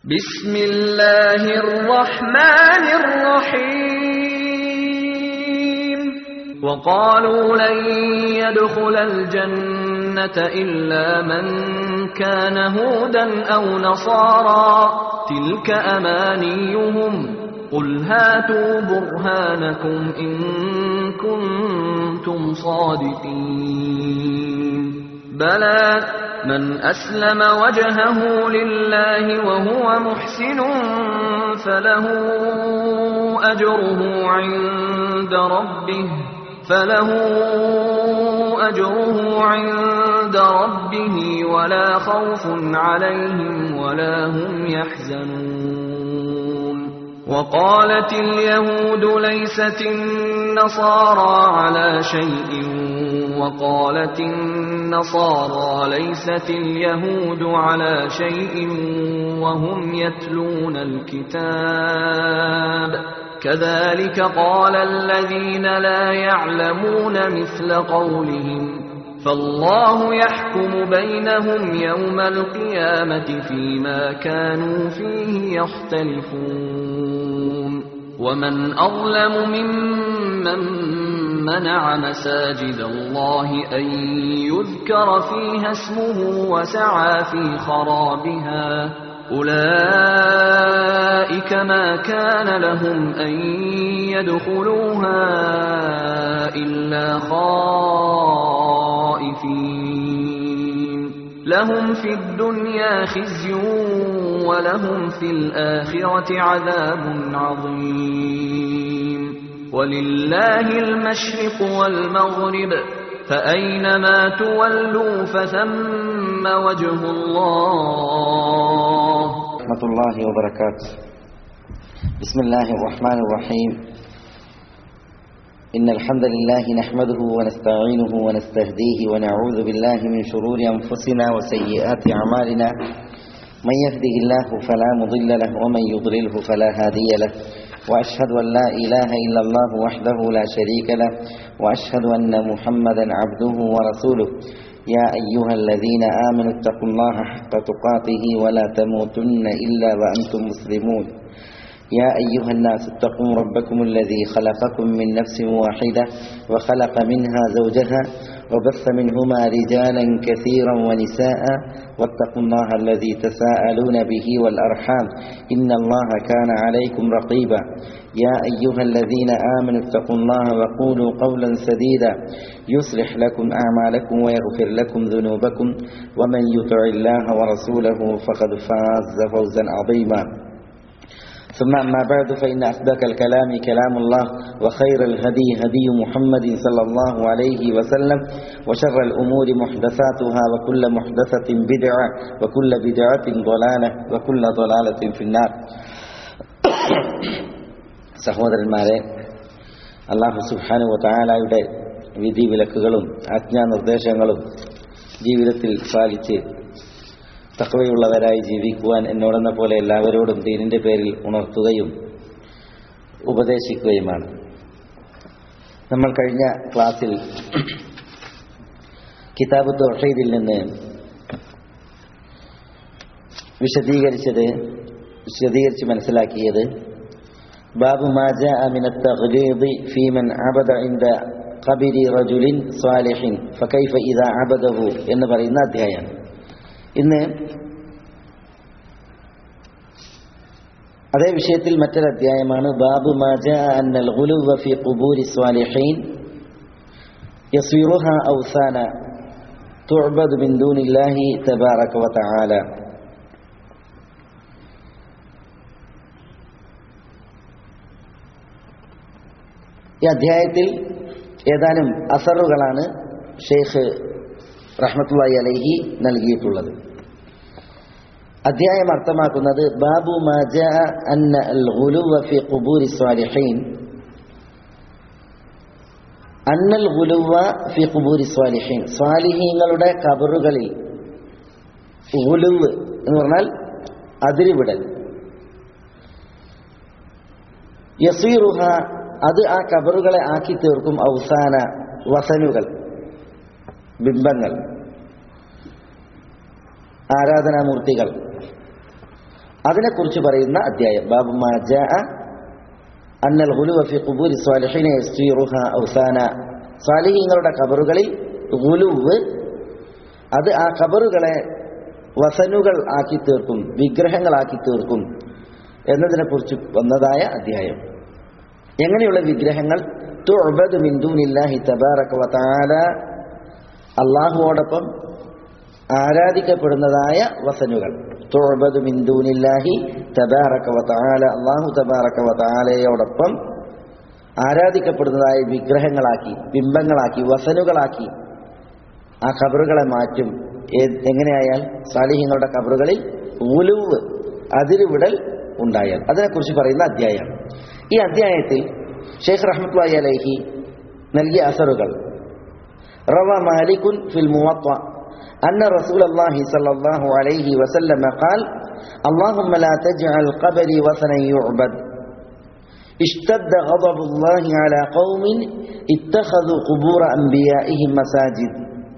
بسم الله الرحمن الرحيم وقالوا لن يدخل الجنة إلا من كان هودا أو نصارى تلك أمانيهم قل هاتوا برهانكم إن كنتم صادقين بلى من أسلم وجهه لله وهو محسن فله أجره عند ربه فله أجره عند ربه ولا خوف عليهم ولا هم يحزنون وقالت اليهود ليست النصارى على شيء وقالت النصارى ليست اليهود على شيء وهم يتلون الكتاب كذلك قال الذين لا يعلمون مثل قولهم فالله يحكم بينهم يوم القيامة فيما كانوا فيه يختلفون ومن أظلم ممن منع مساجد الله أن يذكر فيها اسمه وسعى في خرابها أولئك ما كان لهم أن يدخلوها إلا خائفين لهم في الدنيا خزي ولهم في الآخرة عذاب عظيم ولله المشرق والمغرب فأينما تولوا فثم وجه الله ورحمة الله وبركاته بسم الله الرحمن الرحيم إن الحمد لله نحمده ونستعينه ونستهديه ونعوذ بالله من شرور أنفسنا وسيئات أعمالنا من يهده الله فلا مضل له ومن يضلله فلا هادي له وأشهد أن لا إله إلا الله وحده لا شريك له وأشهد أن محمدا عبده ورسوله يا أيها الذين آمنوا اتقوا الله حق تقاته ولا تموتن إلا وأنتم مسلمون يا أيها الناس اتقوا ربكم الذي خلقكم من نفس واحدة وخلق منها زوجها وبث منهما رجالا كثيرا ونساء واتقوا الله الذي تساءلون به والأرحام إن الله كان عليكم رقيبا يا أيها الذين آمنوا اتقوا الله وقولوا قولا سديدا يصلح لكم أعمالكم ويغفر لكم ذنوبكم ومن يطع الله ورسوله فقد فاز فوزا عظيما ثم أما بعد فإن أصدق الكلام كلام الله وخير الهدي هدي محمد صلى الله عليه وسلم وشر الأمور محدثاتها وكل محدثة بدعة وكل بدعة ضلالة وكل ضلالة في النار സഹോദരന്മാരെ അള്ളാഹു സുഹാനു താലായുടെ വിധി വിലക്കുകളും ആജ്ഞാനിർദ്ദേശങ്ങളും ജീവിതത്തിൽ പാലിച്ച് തക്കവയുള്ളവരായി ജീവിക്കുവാൻ എന്നോടെന്ന പോലെ എല്ലാവരോടും ദീനിന്റെ പേരിൽ ഉണർത്തുകയും ഉപദേശിക്കുകയുമാണ് നമ്മൾ കഴിഞ്ഞ ക്ലാസ്സിൽ കിതാബ് തൊഹീദിൽ നിന്ന് വിശദീകരിച്ചത് വിശദീകരിച്ച് മനസ്സിലാക്കിയത് ബാബു മാജ അമിന തഗ്ലീദി ഫീമൻ അബദ ഇൻദ ഖബരി റജുലിൻ സ്വാലിഹിൻ ഫകൈഫ ഇദാ അബദഹു എന്ന് പറയുന്ന അധ്യായമാണ് ഇന്ന് അതേ വിഷയത്തിൽ മറ്റൊരു അധ്യായമാണ് ബാബു മാജ അന്നൽ ഗുലുവ ഫി ഖുബൂരി സ്വാലിഹീൻ യസ്വിറുഹ ഔസാന തുഅബദു മിൻ ദൂനില്ലാഹി തബാറക വ തആല ഈ അധ്യായത്തിൽ ഏതാനും അസറുകളാണ് ഷെയ്ഖ് റഹ്മത്തുള്ളി അലൈഹി നൽകിയിട്ടുള്ളത് അധ്യായം അർത്ഥമാക്കുന്നത് ബാബു മാജ അന്ന അൽ ഗുലുവ ഫി ഖുബൂരി സ്വാലിഹീൻ അന്നൽ ഗുലുവ ഫി ഖുബൂരി സ്വാലിഹീൻ സ്വാലിഹീങ്ങളുടെ കബറുകളിൽ ഗുലുവ് എന്ന് പറഞ്ഞാൽ അതിരിവിടൽ യസീറുഹ അത് ആ കബറുകളെ ആക്കി തീർക്കും ഔസാന വസനുകൾ ബിംബങ്ങൾ ആരാധനാമൂർത്തികൾ അതിനെക്കുറിച്ച് പറയുന്ന അധ്യായം ബാബു മാ ജാഅ അന്നൽ ഗുലുവ ഫി ഖുബൂരി സ്വാലിഹീന യസ്തീറുഹ ഔസാന സ്വാലിഹീങ്ങളുടെ ഖബറുകളിൽ ഗുലുവ് അത് ആ ഖബറുകളെ വസനുകൾ ആക്കി തീർക്കും വിഗ്രഹങ്ങളാക്കി തീർക്കും എന്നതിനെക്കുറിച്ച് വന്നതായ അധ്യായം എങ്ങനെയുള്ള വിഗ്രഹങ്ങൾ തുഅബദു മിൻ ദൂനില്ലാഹി തബാറക വതആല അള്ളാഹുവോടൊപ്പം ആരാധിക്കപ്പെടുന്നതായ വസനുകൾ തുഅബദു മിൻ ദൂനില്ലാഹി തബാറക വതആല അള്ളാഹു തബാറക വതആലയോടൊപ്പം ആരാധിക്കപ്പെടുന്നതായ വിഗ്രഹങ്ങളാക്കി ബിംബങ്ങളാക്കി വസനുകളാക്കി ആ ഖബറുകളെ മാറ്റും ഏ- എങ്ങനെയായാൽ സാലിഹ്യങ്ങളുടെ ഖബറുകളിൽ ഉലുവ് അതിരുവിടൽ ഉണ്ടായാൽ അതിനെക്കുറിച്ച് പറയുന്ന അധ്യായമാണ് ഈ അധ്യായത്തിൽ ഷെയ്ഖ് റഹ്മത്തുള്ളാഹി അലൈഹി നൽകിയ അസറുകൾ റവ മാലിക്കുൻ ഫിൽ മുവത്ത أن رسول الله صلى الله عليه وسلم قال اللهم لا تجعل قبري وثنا يعبد اشتد غضب الله على قوم اتخذوا قبور أنبيائهم مساجد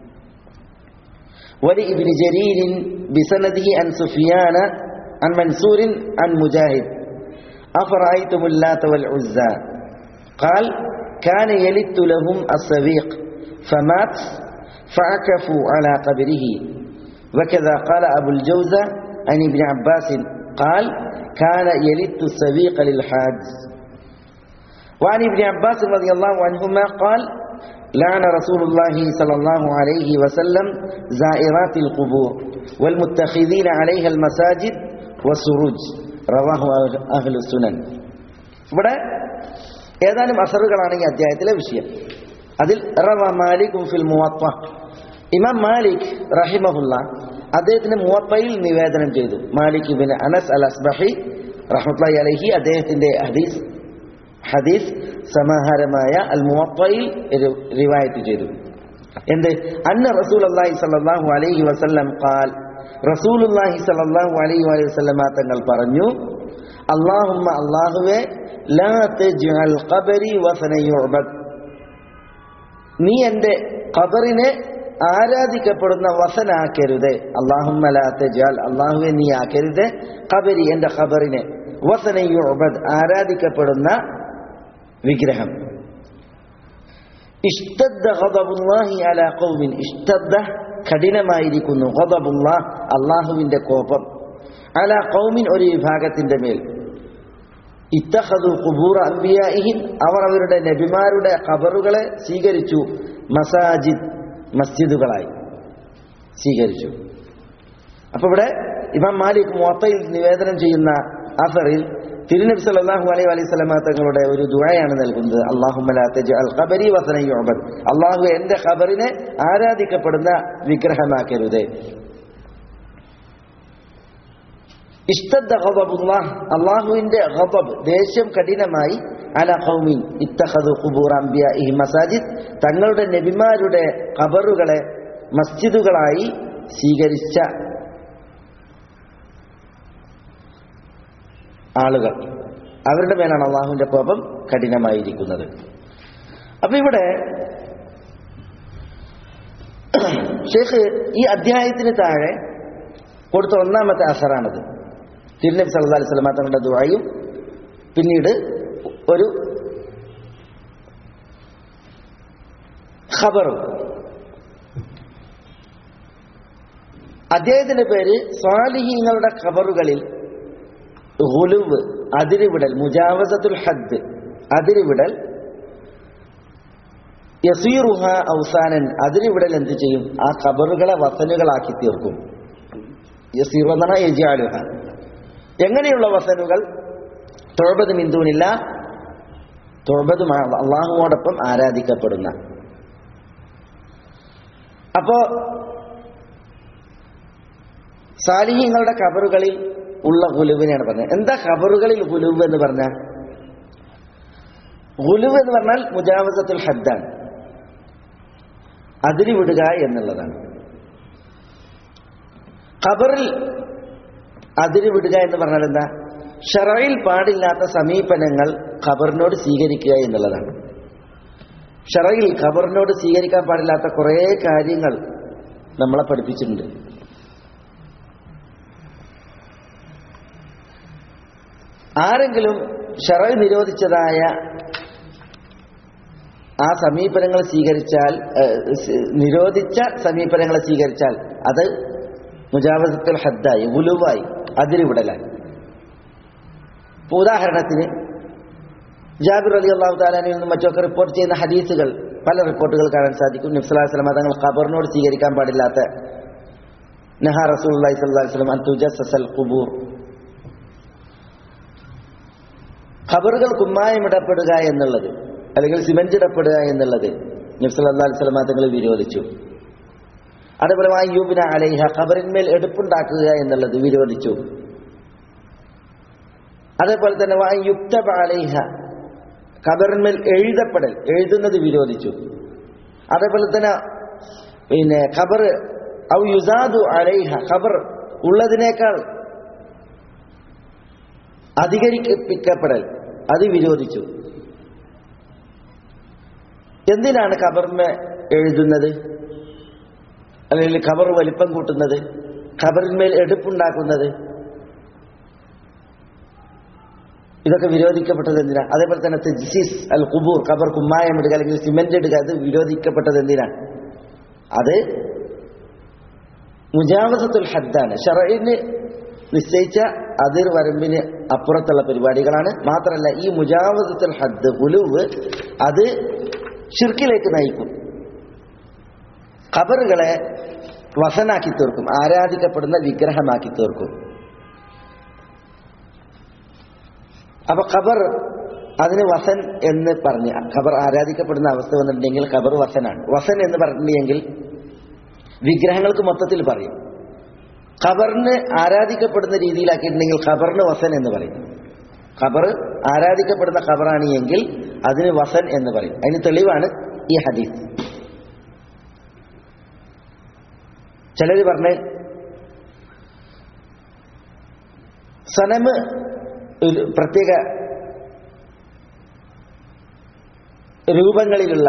ولابن جرير بسنده عن سفيان عن منصور عن مجاهد أفرأيتم اللات والعزى قال كان يلت لهم السبيق فمات فعكفوا على قبره وكذا قال أبو الجوزة عن ابن عباس قال كان يلت السبيق للحاج وعن ابن عباس رضي الله عنهما قال لعن رسول الله صلى الله عليه وسلم زائرات القبور والمتخذين عليها المساجد والسروج رواه أهل السنن ഇവിടെ ഏതാനും അസറുകളാണ് ഈ അധ്യായത്തിലെ വിഷയം അതിൽ റവ മാലിക്കും ഫിൽ മുവത്ത ഇമാം മാലിക് റഹിമഹുല്ല അദ്ദേഹത്തിന് മുവത്തയിൽ നിവേദനം ചെയ്തു Malik bin Anas al Asbahi റഹ്മത്തുള്ളാഹി അലൈഹി അദ്ദേഹത്തിന്റെ ഹദീസ് ഹദീസ് സമാഹാരമായ അൽ മുവത്തയിൽ രി- റിവായത്ത് ചെയ്തു എന്ത് അന്ന റസൂൽ അള്ളാഹി സല്ലല്ലാഹു അലൈഹി വസല്ലം ഖാൽ റസൂലുള്ളാഹി സല്ലല്ലാഹു അലൈഹി വസല്ലമ തങ്ങൾ പറഞ്ഞു അല്ലാഹുമ്മ അല്ലാഹുവേ ലാ തജ്അൽ ഖബരി വസന യുഅബദ് നീ എൻ്റെ ഖബറിനെ ആരാധിക്കപ്പെടുന്ന വസനാക്കരുത് അള്ളാഹുമ്മ ലാ തജ്അൽ അല്ലാഹുവേ നീ ആക്കരുത് ഖബരി എൻ്റെ ഖബറിനെ വസന യുഅബദ് ആരാധിക്കപ്പെടുന്ന വിഗ്രഹം ഇഷ്ടദ്ദ ഖദബുല്ലാഹി അലാ ഖൗമിൻ ഇഷ്ടദ്ദ കഠിനമായിരിക്കുന്നു ഖദബുല്ലാഹ് അള്ളാഹുവിന്റെ കോപം അലാ ഖൗമിൻ ഒരു വിഭാഗത്തിന്റെ മേൽ ഇത്തഖദു ഖുബൂറ അംബിയാഇഹിം അവർ അവരുടെ നബിമാരുടെ ഖബറുകളെ സ്വീകരിച്ചു മസാജിദ് മസ്ജിദുകളായി സ്വീകരിച്ചു അപ്പൊ ഇവിടെ ഇമാം മാലിക് മുവത്തയിൽ നിവേദനം ചെയ്യുന്ന അസറിൽ തിരുനബി സല്ലല്ലാഹു അലൈഹി അലൈഹി സ്വലമ തങ്ങളുടെ ഒരു ദുആയാണ് നൽകുന്നത് അല്ലാഹുമ്മ ലാ തജ്അൽ ഖബരി വസന യുഅബദ് അല്ലാഹു എൻ്റെ ഖബറിനെ ആരാധിക്കപ്പെടുന്ന വിഗ്രഹമാക്കരുത് ഇഷ്ടദ്ദ ഖദബുല്ലാഹ് അള്ളാഹുവിന്റെ ഖദബ് ദേഷ്യം കഠിനമായി അല ഖൗമിൻ ഇത്തഖദു ഖുബൂർ അംബിയാഇഹി മസാജിദ് തങ്ങളുടെ നബിമാരുടെ ഖബറുകളെ മസ്ജിദുകളായി സ്വീകരിച്ച ആളുകൾ അവരുടെ മേലാണ് അള്ളാഹുവിന്റെ കോപം കഠിനമായിരിക്കുന്നത് അപ്പൊ ഇവിടെ ഷേഖ് ഈ അധ്യായത്തിന് താഴെ കൊടുത്ത ഒന്നാമത്തെ അസറാണത് തിരുനബി സല്ലല്ലാഹു അലൈഹി വസല്ലം തങ്ങളുടെ ദുആയും പിന്നീട് ഒരു ഖബറും അദ്ദേഹത്തിന്റെ പേര് സ്വാലിഹീങ്ങളുടെ ഖബറുകളിൽ ഗുലുവ് അതിരുവിടൽ മുജാവസത്തുൽ ഹദ് അതിരുവിടൽ യസീറുഹ ഔസാനൻ അതിരുവിടൽ എന്ത് ചെയ്യും ആ ഖബറുകളെ വസനുകളാക്കി തീർക്കും യസീർ എന്നാണ് യജാലുഹ എങ്ങനെയുള്ള വസനുകൾ തൊഴബത് മിന്ദൂനില്ല തൊഴബത് അള്ളാഹുവോടൊപ്പം ആരാധിക്കപ്പെടുന്ന അപ്പോ സാലിഹ്യങ്ങളുടെ ഖബറുകളിൽ ഉള്ള ഗുലുവിനെയാണ് പറഞ്ഞത് എന്താ ഖബറുകളിൽ ഗുലുവ് എന്ന് പറഞ്ഞ ഗുലുവ് എന്ന് പറഞ്ഞാൽ മുജാവസത്തുൽ ഹദ്ദാണ് അതിരി വിടുക എന്നുള്ളതാണ് ഖബറിൽ അതിരി വിടുക എന്ന് പറഞ്ഞാൽ എന്താ ഷറയിൽ പാടില്ലാത്ത സമീപനങ്ങൾ ഖബറിനോട് സ്വീകരിക്കുക എന്നുള്ളതാണ് ഷറയിൽ ഖബറിനോട് സ്വീകരിക്കാൻ പാടില്ലാത്ത കുറേ കാര്യങ്ങൾ നമ്മളെ പഠിപ്പിച്ചിട്ടുണ്ട് ആരെങ്കിലും ഷറ നിരോധിച്ചതായ ആ സമീപനങ്ങൾ സ്വീകരിച്ചാൽ ഏഹ്, സ് നിരോധിച്ച സമീപനങ്ങളെ സ്വീകരിച്ചാൽ അത് മുജാവസത്തുൽ ഹദ്ദായി ഉലുവായി അതിരുവിടലായി ഇപ്പൊ ഉദാഹരണത്തിന് ജാബിർ അലി അള്ളാഹു താലാനിൽ നിന്നും മറ്റൊക്കെ റിപ്പോർട്ട് ചെയ്യുന്ന ഹദീസുകൾ പല റിപ്പോർട്ടുകൾ കാണാൻ സാധിക്കും നബ്സലാഹു വസ്ലമ തങ്ങൾ ഖബറിനോട് സ്വീകരിക്കാൻ പാടില്ലാത്ത നഹ റസൂൽ അലൈഹി സ്വലം അൻ തുജസ്സൽ ഖുബൂർ ഖബറുകൾ കുമ്മായമിടപ്പെടുക എന്നുള്ളത് അല്ലെങ്കിൽ സിമന്റ് ഇടപ്പെടുക എന്നുള്ളത് നബ്സല്ലാ അലൈഹി സ്വലമ തങ്ങൾ വിരോധിച്ചു അതേപോലെ വായൂബിന അലൈഹ ഖബറിന്മേൽ എടുപ്പുണ്ടാക്കുക എന്നുള്ളത് വിരോധിച്ചു അതേപോലെ തന്നെ വായുക്തബ അലൈഹ ഖബറിന്മേൽ എഴുതപ്പെടൽ എഴുതുന്നത് വിരോധിച്ചു അതേപോലെ തന്നെ പിന്നെ ഖബർ ഔ യുസാദു അലൈഹ ഖബർ ഉള്ളതിനേക്കാൾ അധികരിപ്പിക്കപ്പെടൽ അത് വിരോധിച്ചു എന്തിനാണ് ഖബറിന് എഴുതുന്നത് അല്ലെങ്കിൽ ഖബർ വലിപ്പം കൂട്ടുന്നത് ഖബറിന്മേൽ എടുപ്പുണ്ടാക്കുന്നത് ഇതൊക്കെ വിരോധിക്കപ്പെട്ടത് എന്തിനാ അതേപോലെ തന്നെ തെജിസിസ് അൽ കുബൂർ ഖബർ കുമ്മായം ഇടുക അല്ലെങ്കിൽ സിമെന്റ് ഇടുക അത് വിരോധിക്കപ്പെട്ടത് എന്തിനാ അത് മുജാവസത്തുൽ ഹദ്ദാണ് ഷറയിന് നിശ്ചയിച്ച അതിർ വരമ്പിന് അപ്പുറത്തുള്ള പരിപാടികളാണ് മാത്രമല്ല ഈ മുജാവസത്തുൽ ഹദ്ദ് ഉലുവ് അത് ഷിർക്കിലേക്ക് നയിക്കും ഖബറുകളെ വസനാക്കി തീർക്കും ആരാധിക്കപ്പെടുന്ന വിഗ്രഹമാക്കി തീർക്കും അപ്പൊ ഖബർ അതിന് വസൻ എന്ന് പറഞ്ഞ് ഖബർ ആരാധിക്കപ്പെടുന്ന അവസ്ഥ വന്നിട്ടുണ്ടെങ്കിൽ ഖബർ വസനാണ് വസൻ എന്ന് പറഞ്ഞിട്ടുണ്ടെങ്കിൽ വിഗ്രഹങ്ങൾക്ക് മൊത്തത്തിൽ പറയും ഖബറിന് ആരാധിക്കപ്പെടുന്ന രീതിയിലാക്കിയിട്ടുണ്ടെങ്കിൽ ഖബറിന് വസൻ എന്ന് പറയും ഖബർ ആരാധിക്കപ്പെടുന്ന ഖബറാണ് എങ്കിൽ അതിന് വസൻ എന്ന് പറയും അതിന് തെളിവാണ് ഈ ഹദീസ് ചിലർ പറഞ്ഞ് സനമ് ഒരു പ്രത്യേക രൂപങ്ങളിലുള്ള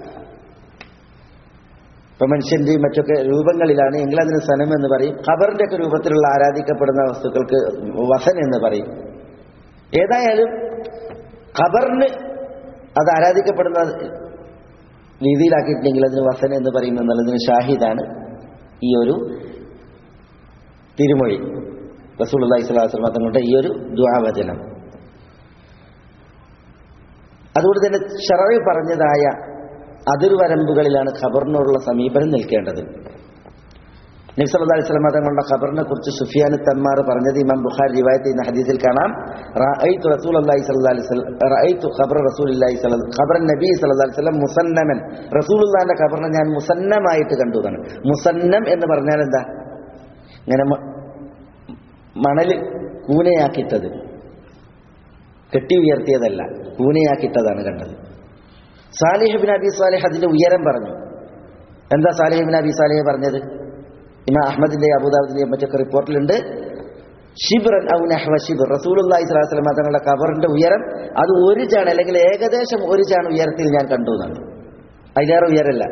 ഇപ്പൊ മനുഷ്യന്റെയും മറ്റൊക്കെ രൂപങ്ങളിലാണ് എങ്കിൽ അതിന് സനം എന്ന് പറയും ഖബറിന്റെ ഒക്കെ രൂപത്തിലുള്ള ആരാധിക്കപ്പെടുന്ന വസ്തുക്കൾക്ക് വസൻ എന്ന് പറയും ഏതായാലും ഖബറിന് അത് ആരാധിക്കപ്പെടുന്ന രീതിയിലാക്കിയിട്ടുണ്ടെങ്കിൽ അതിന് വസൻ എന്ന് പറയും എന്നുള്ളതിന് ഷാഹിദാണ് ഈ ഒരു തിരുമൊഴി റസൂൽ അള്ളഹി സ്വലാസ്ലം തങ്ങളുടെ ഈ ഒരു ദ്വാവചനം അതുകൊണ്ട് തന്നെ ഷറവി പറഞ്ഞതായ അതിർവരമ്പുകളിലാണ് ഖബറിനോടുള്ള സമീപനം നിൽക്കേണ്ടത് നബ്സല്ലാ അലൈഹി തങ്ങളുടെ ഖബറിനെ കുറിച്ച് സുഫിയാൻ തന്മാർ പറഞ്ഞത് ഇമാം ബുഖാരി റിവായത്ത് ചെയ്യുന്ന ഹദീസിൽ കാണാം റഅയ്തു റസൂൽ അല്ലാഹി സ്വല്ലല്ലാഹി അലൈഹി വസല്ലം റഅയ്തു ഖബർ റസൂലുള്ളാഹി സ്വല്ലല്ലാഹി ഖബർ നബി സ്വല്ലല്ലാഹി അലൈഹി വസല്ലം മുസന്നമൻ റസൂലുള്ളാഹിന്റെ ഖബറിനെ ഞാൻ മുസന്നമായിട്ട് കണ്ടു എന്നാണ് മുസന്നം എന്ന് പറഞ്ഞാൽ എന്താ ഇങ്ങനെ മ- മണല് കൂനയാക്കിട്ടത് കെട്ടി ഉയർത്തിയതല്ല കൂനയാക്കിട്ടതാണ് കണ്ടത് സാലിഹ് ബിൻ അബി സാലിഹ് അതിന്റെ ഉയരം പറഞ്ഞു എന്താ സാലിഹ് ബിൻ അബി സാലിഹ് പറഞ്ഞത് ഇമാ അഹമ്മദിന്റെ അബുദാബിന്റെ മറ്റൊക്കെ റിപ്പോർട്ടിലുണ്ട് ഷിബ്രൻ ഔ നഹ്വ ഷിബർ റസൂലുള്ളാഹി സ്വല്ലല്ലാഹി അലൈഹി വസല്ലം തങ്ങളുടെ കബറിന്റെ ഉയരം അത് ഒരു ചാൺ അല്ലെങ്കിൽ ഏകദേശം ഒരു ചാൺ ഉയരത്തിൽ ഞാൻ കണ്ടു എന്നാണ് അതിലേറെ ഉയരല്ല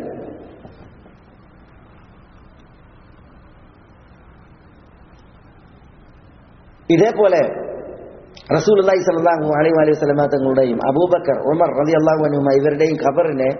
ഇതേപോലെ റസൂലുള്ളാഹി സ്വല്ലല്ലാഹു അലൈഹി വസല്ലം തങ്ങളുടെയും അബൂബക്കർ ഉമർ റളിയല്ലാഹു അൻഹുമ ഇവരുടെയും ഖബറിനെ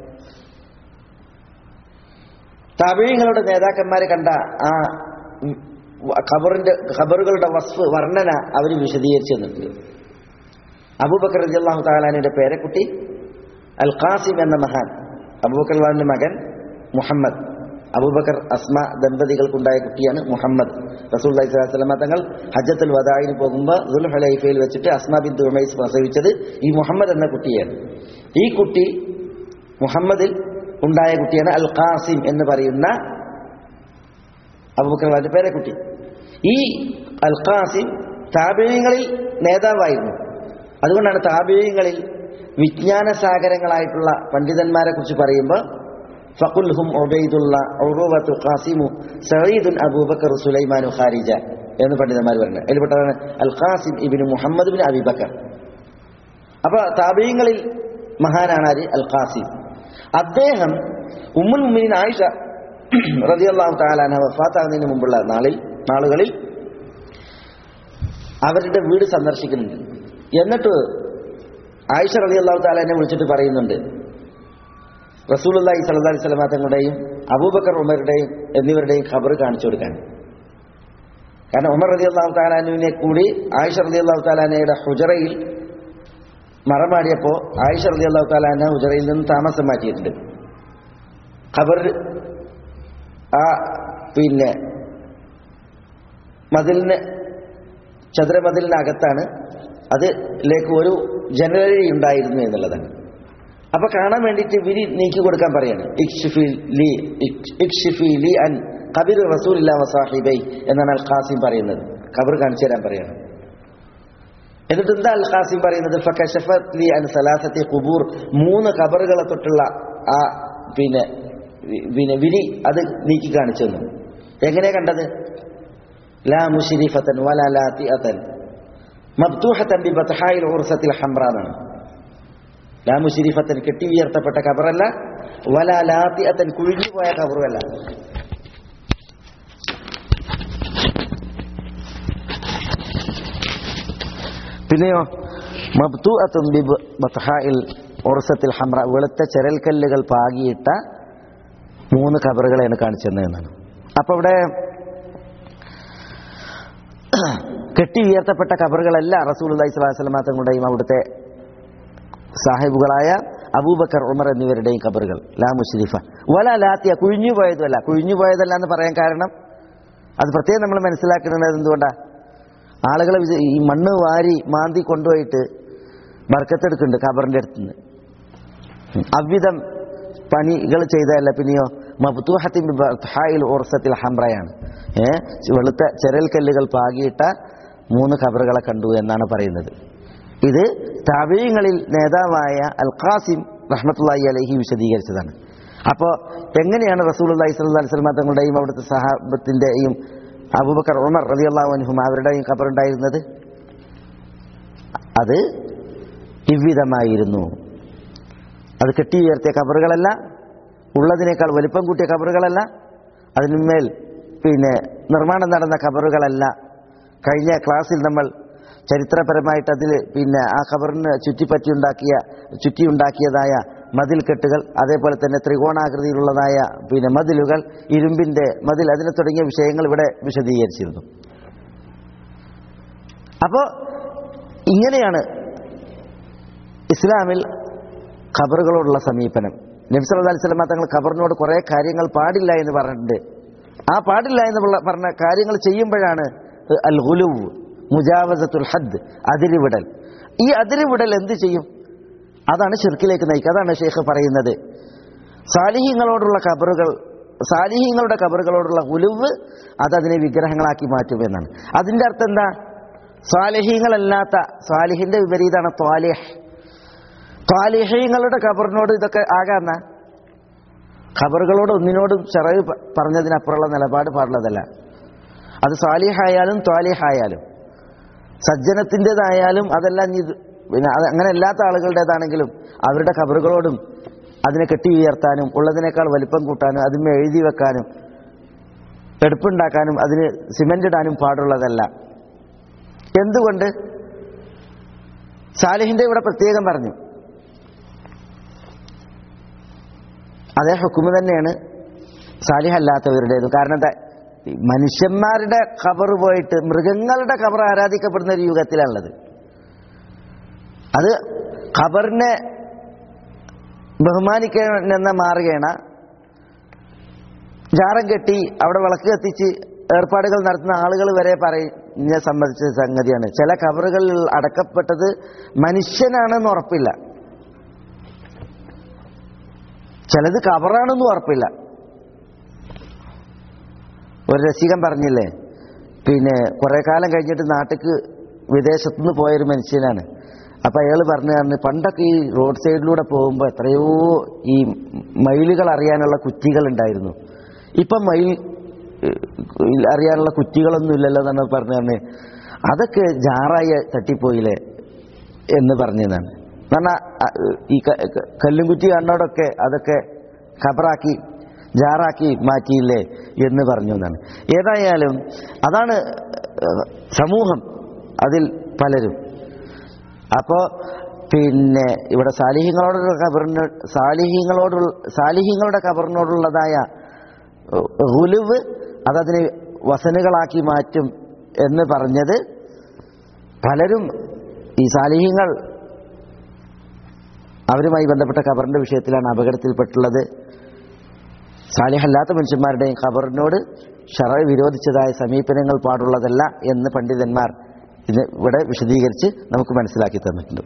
താപീയങ്ങളുടെ നേതാക്കന്മാരെ കണ്ട ആ ഉം, ഖബറിന്റെ ഖബറുകളുടെ വസ്ഫ് വർണ്ണന അവർ വിശദീകരിച്ചു തന്നിട്ടുണ്ട് അബൂബക്കർ റളിയല്ലാഹു താലാനിയുടെ പേരക്കുട്ടി അൽ ഖാസിം എന്ന മഹാൻ അബൂബക്കർ അള്ളാഹിന്റെ മകൻ മുഹമ്മദ് അബൂബക്കർ അസ്മ ദമ്പതികൾക്കുണ്ടായ കുട്ടിയാണ് മുഹമ്മദ് റസൂല്ലി സ്വലാസ്ലമ തങ്ങൾ ഹജ്ജത്തുൽ വദായിന് പോകുമ്പോൾ ദുൽ ഹലൈഫയിൽ വെച്ചിട്ട് അസ്മ ബിൻ ദുമൈസ് പ്രസവിച്ചത് ഈ മുഹമ്മദ് എന്ന കുട്ടിയാണ് ഈ കുട്ടി മുഹമ്മദിൽ ഉണ്ടായ കുട്ടിയാണ് അൽ ഖാസിം എന്ന് പറയുന്ന അബൂബക്കർ പേരക്കുട്ടി ഈ അൽ ഖാസിം താപീയങ്ങളിൽ നേതാവായിരുന്നു അതുകൊണ്ടാണ് താപീയങ്ങളിൽ വിജ്ഞാന സാഗരങ്ങളായിട്ടുള്ള പണ്ഡിതന്മാരെ കുറിച്ച് പറയുമ്പോൾ ഫഖുൽഹും ഉബൈദുള്ള ഉറൂവത്തു ഖാസിമു സഈദുൻ അബൂബക്കർ സുലൈമാനു ഖാരിജ എന്ന് പണ്ഡിതന്മാർ പറയുന്നത് അതിൽപ്പെട്ടതാണ് അൽ ഖാസിം ഇബ്നു മുഹമ്മദ് ബിൻ അബിബക്കർ അപ്പൊ താപീയങ്ങളിൽ മഹാനാണ് ആര് അൽ ഖാസിം അദ്ദേഹം ഉമ്മുൽ മുഅ്മിനീൻ ആയിഷ റളിയല്ലാഹു തആല അൻഹ വഫാത്താകുന്നതിന് മുമ്പുള്ള നാളിൽ നാളുകളിൽ അവരുടെ വീട് സന്ദർശിക്കുന്നുണ്ട് എന്നിട്ട് ആയിഷ റലി അള്ളാഹു താലാനെ വിളിച്ചിട്ട് പറയുന്നുണ്ട് റസൂലുല്ലാഹി സല്ലല്ലാഹു അലൈഹി വസല്ലമ തങ്ങളുടെയും അബൂബക്കർ ഉമറുടെയും എന്നിവരുടെയും ഖബർ കാണിച്ചു കൊടുക്കാൻ കാരണം ഉമർ റലി അള്ളാഹു താലാനുവിനെ കൂടി ആയിഷ റലി അള്ളാഹു താലാനയുടെ ഹുജറയിൽ മറമാടിയപ്പോൾ ആയിഷ റലി അള്ളാഹു താലാന ഹുജറയിൽ നിന്ന് താമസം മാറ്റിയിട്ടുണ്ട് ഖബർ ആ പിന്നെ മതിലിന് ചതുരമതിലിനകത്താണ് അതിലേക്ക് ഒരു ജനലി ഉണ്ടായിരുന്നു എന്നുള്ളതാണ് അപ്പൊ കാണാൻ വേണ്ടിയിട്ട് വിരി നീക്കി കൊടുക്കാൻ പറയാണ് ഇക്ഷിഫി ലി ഇക്ഷിഫി ലി അൻ കബിർ റസൂലില്ല വസാഹിബൈ എന്നാണ് അൽ ഖാസിം പറയുന്നത് ഖബർ കാണിച്ചു തരാൻ പറയാണ് എന്നിട്ട് എന്താ അൽ ഖാസിം പറയുന്നത് ഫകശഫത് ലി അൻ സലാസത്തി ഖുബൂർ മൂന്ന് ഖബറുകളെ തൊട്ടുള്ള ആ പിന്നെ പിന്നെ വിരി അത് നീക്കി കാണിച്ചു തന്നു എങ്ങനെ കണ്ടത് ലാ മുഷിരിഫത്തൻ വല ലാത്തിഅത്തൻ മബ്തൂഹത്തൻ ബി ബത്ഹായിൽ ഉർസത്തിൽ ഹംറ എന്നാണ് ലാ മുഷിരിഫത്തൻ കെട്ടി ഉയർത്തപ്പെട്ട ഖബറല്ല വല ലാത്തിഅത്തൻ കുഴിഞ്ഞു പോയ ഖബറുമല്ല പിന്നെയോ മബ്തൂഅത്തുൻ ബി ബത്ഹായിൽ ഉർസത്തിൽ ഹംറ വെളുത്ത ചെരൽക്കല്ലുകൾ പാകിയിട്ട മൂന്ന് ഖബറുകളെയാണ് കാണിച്ചതെന്നാണ് അപ്പൊ ഇവിടെ കെട്ടി ഉയർത്തപ്പെട്ട ഖബറുകളല്ല റസൂൽ അലൈഹി സ്വലാസ്ലമ തങ്ങളുടെയും അവിടുത്തെ സാഹിബുകളായ അബൂബക്കർ ഉമർ എന്നിവരുടെയും ഖബറുകൾ ലാ മുഷരിഫ വല ലാത്തിയ കുഴിഞ്ഞു പോയതുമല്ല കുഴിഞ്ഞു പോയതല്ല എന്ന് പറയാൻ കാരണം അത് പ്രത്യേകം നമ്മൾ മനസ്സിലാക്കുന്നത് എന്തുകൊണ്ടാ ആളുകൾ ഈ മണ്ണ് വാരി മാന്തി കൊണ്ടുപോയിട്ട് ബർക്കത്തെടുക്കുന്നുണ്ട് ഖബറിന്റെ അടുത്തുനിന്ന് അவ்விதം പണികൾ ചെയ്തതല്ല പിന്നെയോ മബ്തൂഹത്തിൻ ഹായിൽ ഓർസത്തിൽ ഹംറയാണ് ഏ വെളുത്ത ചെരൽക്കല്ലുകൾ പാകിയിട്ട മൂന്ന് ഖബറുകളെ കണ്ടു എന്നാണ് പറയുന്നത് ഇത് താബീയങ്ങളിൽ നേതാവായ അൽ ഖാസിം റഹ്മത്തുള്ളി അലഹി വിശദീകരിച്ചതാണ് അപ്പോൾ എങ്ങനെയാണ് റസൂൽ അള്ളഹി സ്വല്ലി വസ്ലമ തങ്ങളുടെയും അവിടുത്തെ സഹാബത്തിൻ്റെയും അബൂബക്കർ ഉമർ റളിയല്ലാഹു അൻഹും അവരുടെയും ഖബറുണ്ടായിരുന്നത് അത് ഇவ்விதമായിരുന്നു അത് കെട്ടി ഉയർത്തിയ കബറുകളല്ല ഉള്ളതിനേക്കാൾ വലിപ്പം കൂട്ടിയ കബറുകളല്ല അതിന്മേൽ പിന്നെ നിർമ്മാണം നടന്ന കബറുകളല്ല കഴിഞ്ഞ ക്ലാസ്സിൽ നമ്മൾ ചരിത്രപരമായിട്ട് അതിൽ പിന്നെ ആ ഖബറിന് ചുറ്റിപ്പറ്റിയുണ്ടാക്കിയ ചുറ്റിയുണ്ടാക്കിയതായ മതിൽ കെട്ടുകൾ അതേപോലെ തന്നെ ത്രികോണാകൃതിയിലുള്ളതായ പിന്നെ മതിലുകൾ ഇരുമ്പിന്റെ മതിൽ അതിനെ തുടങ്ങിയ വിഷയങ്ങൾ ഇവിടെ വിശദീകരിച്ചിരുന്നു അപ്പോൾ ഇങ്ങനെയാണ് ഇസ്ലാമിൽ ഖബറുകളോടുള്ള സമീപനം നബ്സ് അലൈഹി സ്വലമ തങ്ങൾ ഖബറിനോട് കുറേ കാര്യങ്ങൾ പാടില്ല എന്ന് പറഞ്ഞിട്ടുണ്ട് ആ പാടില്ല എന്ന് പറഞ്ഞ കാര്യങ്ങൾ ചെയ്യുമ്പോഴാണ് അൽ ഗുലുവ് മുജാവസത്തുൽ ഹദ് അതിരിവിടൽ ഈ അതിരിവിടൽ എന്ത് ചെയ്യും അതാണ് ഷിർക്കിലേക്ക് നയിക്കുക അതാണ് ഷെയ്ഖ് പറയുന്നത് സാലിഹ്യങ്ങളോടുള്ള ഖബറുകൾ സാലിഹ്യങ്ങളുടെ ഖബറുകളോടുള്ള ഉലുവ് അത് അതിനെ വിഗ്രഹങ്ങളാക്കി മാറ്റുമെന്നാണ് അതിന്റെ അർത്ഥം എന്താ സ്വാലിഹ്യങ്ങളല്ലാത്ത സ്വാലിഹിന്റെ വിപരീതമാണ് ത്വാലിഹ് ത്വാലിഹ്യങ്ങളുടെ ഖബറിനോട് ഇതൊക്കെ ആകാന്ന ഖബറുകളോട് ഒന്നിനോടും ചെറവ് പറഞ്ഞതിനപ്പുറമുള്ള നിലപാട് പാടുള്ളതല്ല അത് സ്വാലിഹായാലും ത്വാലിഹായാലും സജ്ജനത്തിൻ്റെതായാലും അതെല്ലാം ഇത് പിന്നെ അത് അങ്ങനെ അല്ലാത്ത ആളുകളുടേതാണെങ്കിലും അവരുടെ ഖബറുകളോടും അതിനെ കെട്ടി ഉയർത്താനും ഉള്ളതിനേക്കാൾ വലിപ്പം കൂട്ടാനും അതിന്മേ എഴുതി വെക്കാനും എടുപ്പുണ്ടാക്കാനും അതിന് സിമെന്റ് ഇടാനും പാടുള്ളതല്ല എന്തുകൊണ്ട് സാലിഹിന്റെ ഇവിടെ പ്രത്യേകം പറഞ്ഞു അതേ ഹുക്കുമ് തന്നെയാണ് സാലിഹല്ലാത്തവരുടേതും കാരണം എന്താ മനുഷ്യന്മാരുടെ ഖബർ പോയിട്ട് മൃഗങ്ങളുടെ ഖബർ ആരാധിക്കപ്പെടുന്ന ഒരു യുഗത്തിലാണുള്ളത് അത് ഖബറിനെ ബഹുമാനിക്കണമെന്ന മാറുകയാണ് ജാറം കെട്ടി അവിടെ വിളക്ക് കത്തിച്ച് ഏർപ്പാടുകൾ നടത്തുന്ന ആളുകൾ വരെ പറഞ്ഞ സംബന്ധിച്ച സംഗതിയാണ് ചില ഖബറുകളിൽ അടക്കപ്പെട്ടത് മനുഷ്യനാണെന്ന് ഉറപ്പില്ല ചിലത് ഖബറാണെന്നും ഉറപ്പില്ല ഒരു രസികൻ പറഞ്ഞില്ലേ പിന്നെ കുറെ കാലം കഴിഞ്ഞിട്ട് നാട്ടിക്ക് വിദേശത്തുനിന്ന് പോയൊരു മനുഷ്യനാണ് അപ്പൊ അയാൾ പറഞ്ഞു പറഞ്ഞു പണ്ടൊക്കെ ഈ റോഡ് സൈഡിലൂടെ പോകുമ്പോൾ എത്രയോ ഈ മയിലുകൾ അറിയാനുള്ള കുറ്റികൾ ഉണ്ടായിരുന്നു ഇപ്പം മയിൽ ഏഹ്, അറിയാനുള്ള കുറ്റികളൊന്നും ഇല്ലല്ലോ എന്നാണ് പറഞ്ഞു പറഞ്ഞു അതൊക്കെ ജാറായി തട്ടിപ്പോയില്ലേ എന്ന് പറഞ്ഞതാണ് പറഞ്ഞാൽ ഈ ക- ക- കല്ലും കുറ്റി കണ്ണോടൊക്കെ അതൊക്കെ ഖബറാക്കി ജാറാക്കി മാറ്റിയില്ലേ എന്ന് പറഞ്ഞു എന്നാണ് ഏതായാലും അതാണ് ഏഹ്, സമൂഹം അതിൽ പലരും അപ്പോൾ പിന്നെ ഇവിടെ സാലിഹ്യങ്ങളോടുള്ള കബറിന് സാലിഹ്യങ്ങളോടുള്ള സാലിഹ്യങ്ങളുടെ കബറിനോടുള്ളതായ ഗുലുവ് അതതിനെ വസനുകളാക്കി മാറ്റും എന്ന് പറഞ്ഞത് പലരും ഈ സാലിഹ്യങ്ങൾ അവരുമായി ബന്ധപ്പെട്ട ഖബറിന്റെ വിഷയത്തിലാണ് അപകടത്തിൽപ്പെട്ടുള്ളത് സാലിഹല്ലാത്ത മനുഷ്യന്മാരുടെയും ഖബറിനോട് ഷറ വിരോധിച്ചതായ സമീപനങ്ങൾ പാടുള്ളതല്ല എന്ന് പണ്ഡിതന്മാർ ഇത് ഇവിടെ വിശദീകരിച്ച് നമുക്ക് മനസ്സിലാക്കി തന്നിട്ടുണ്ട്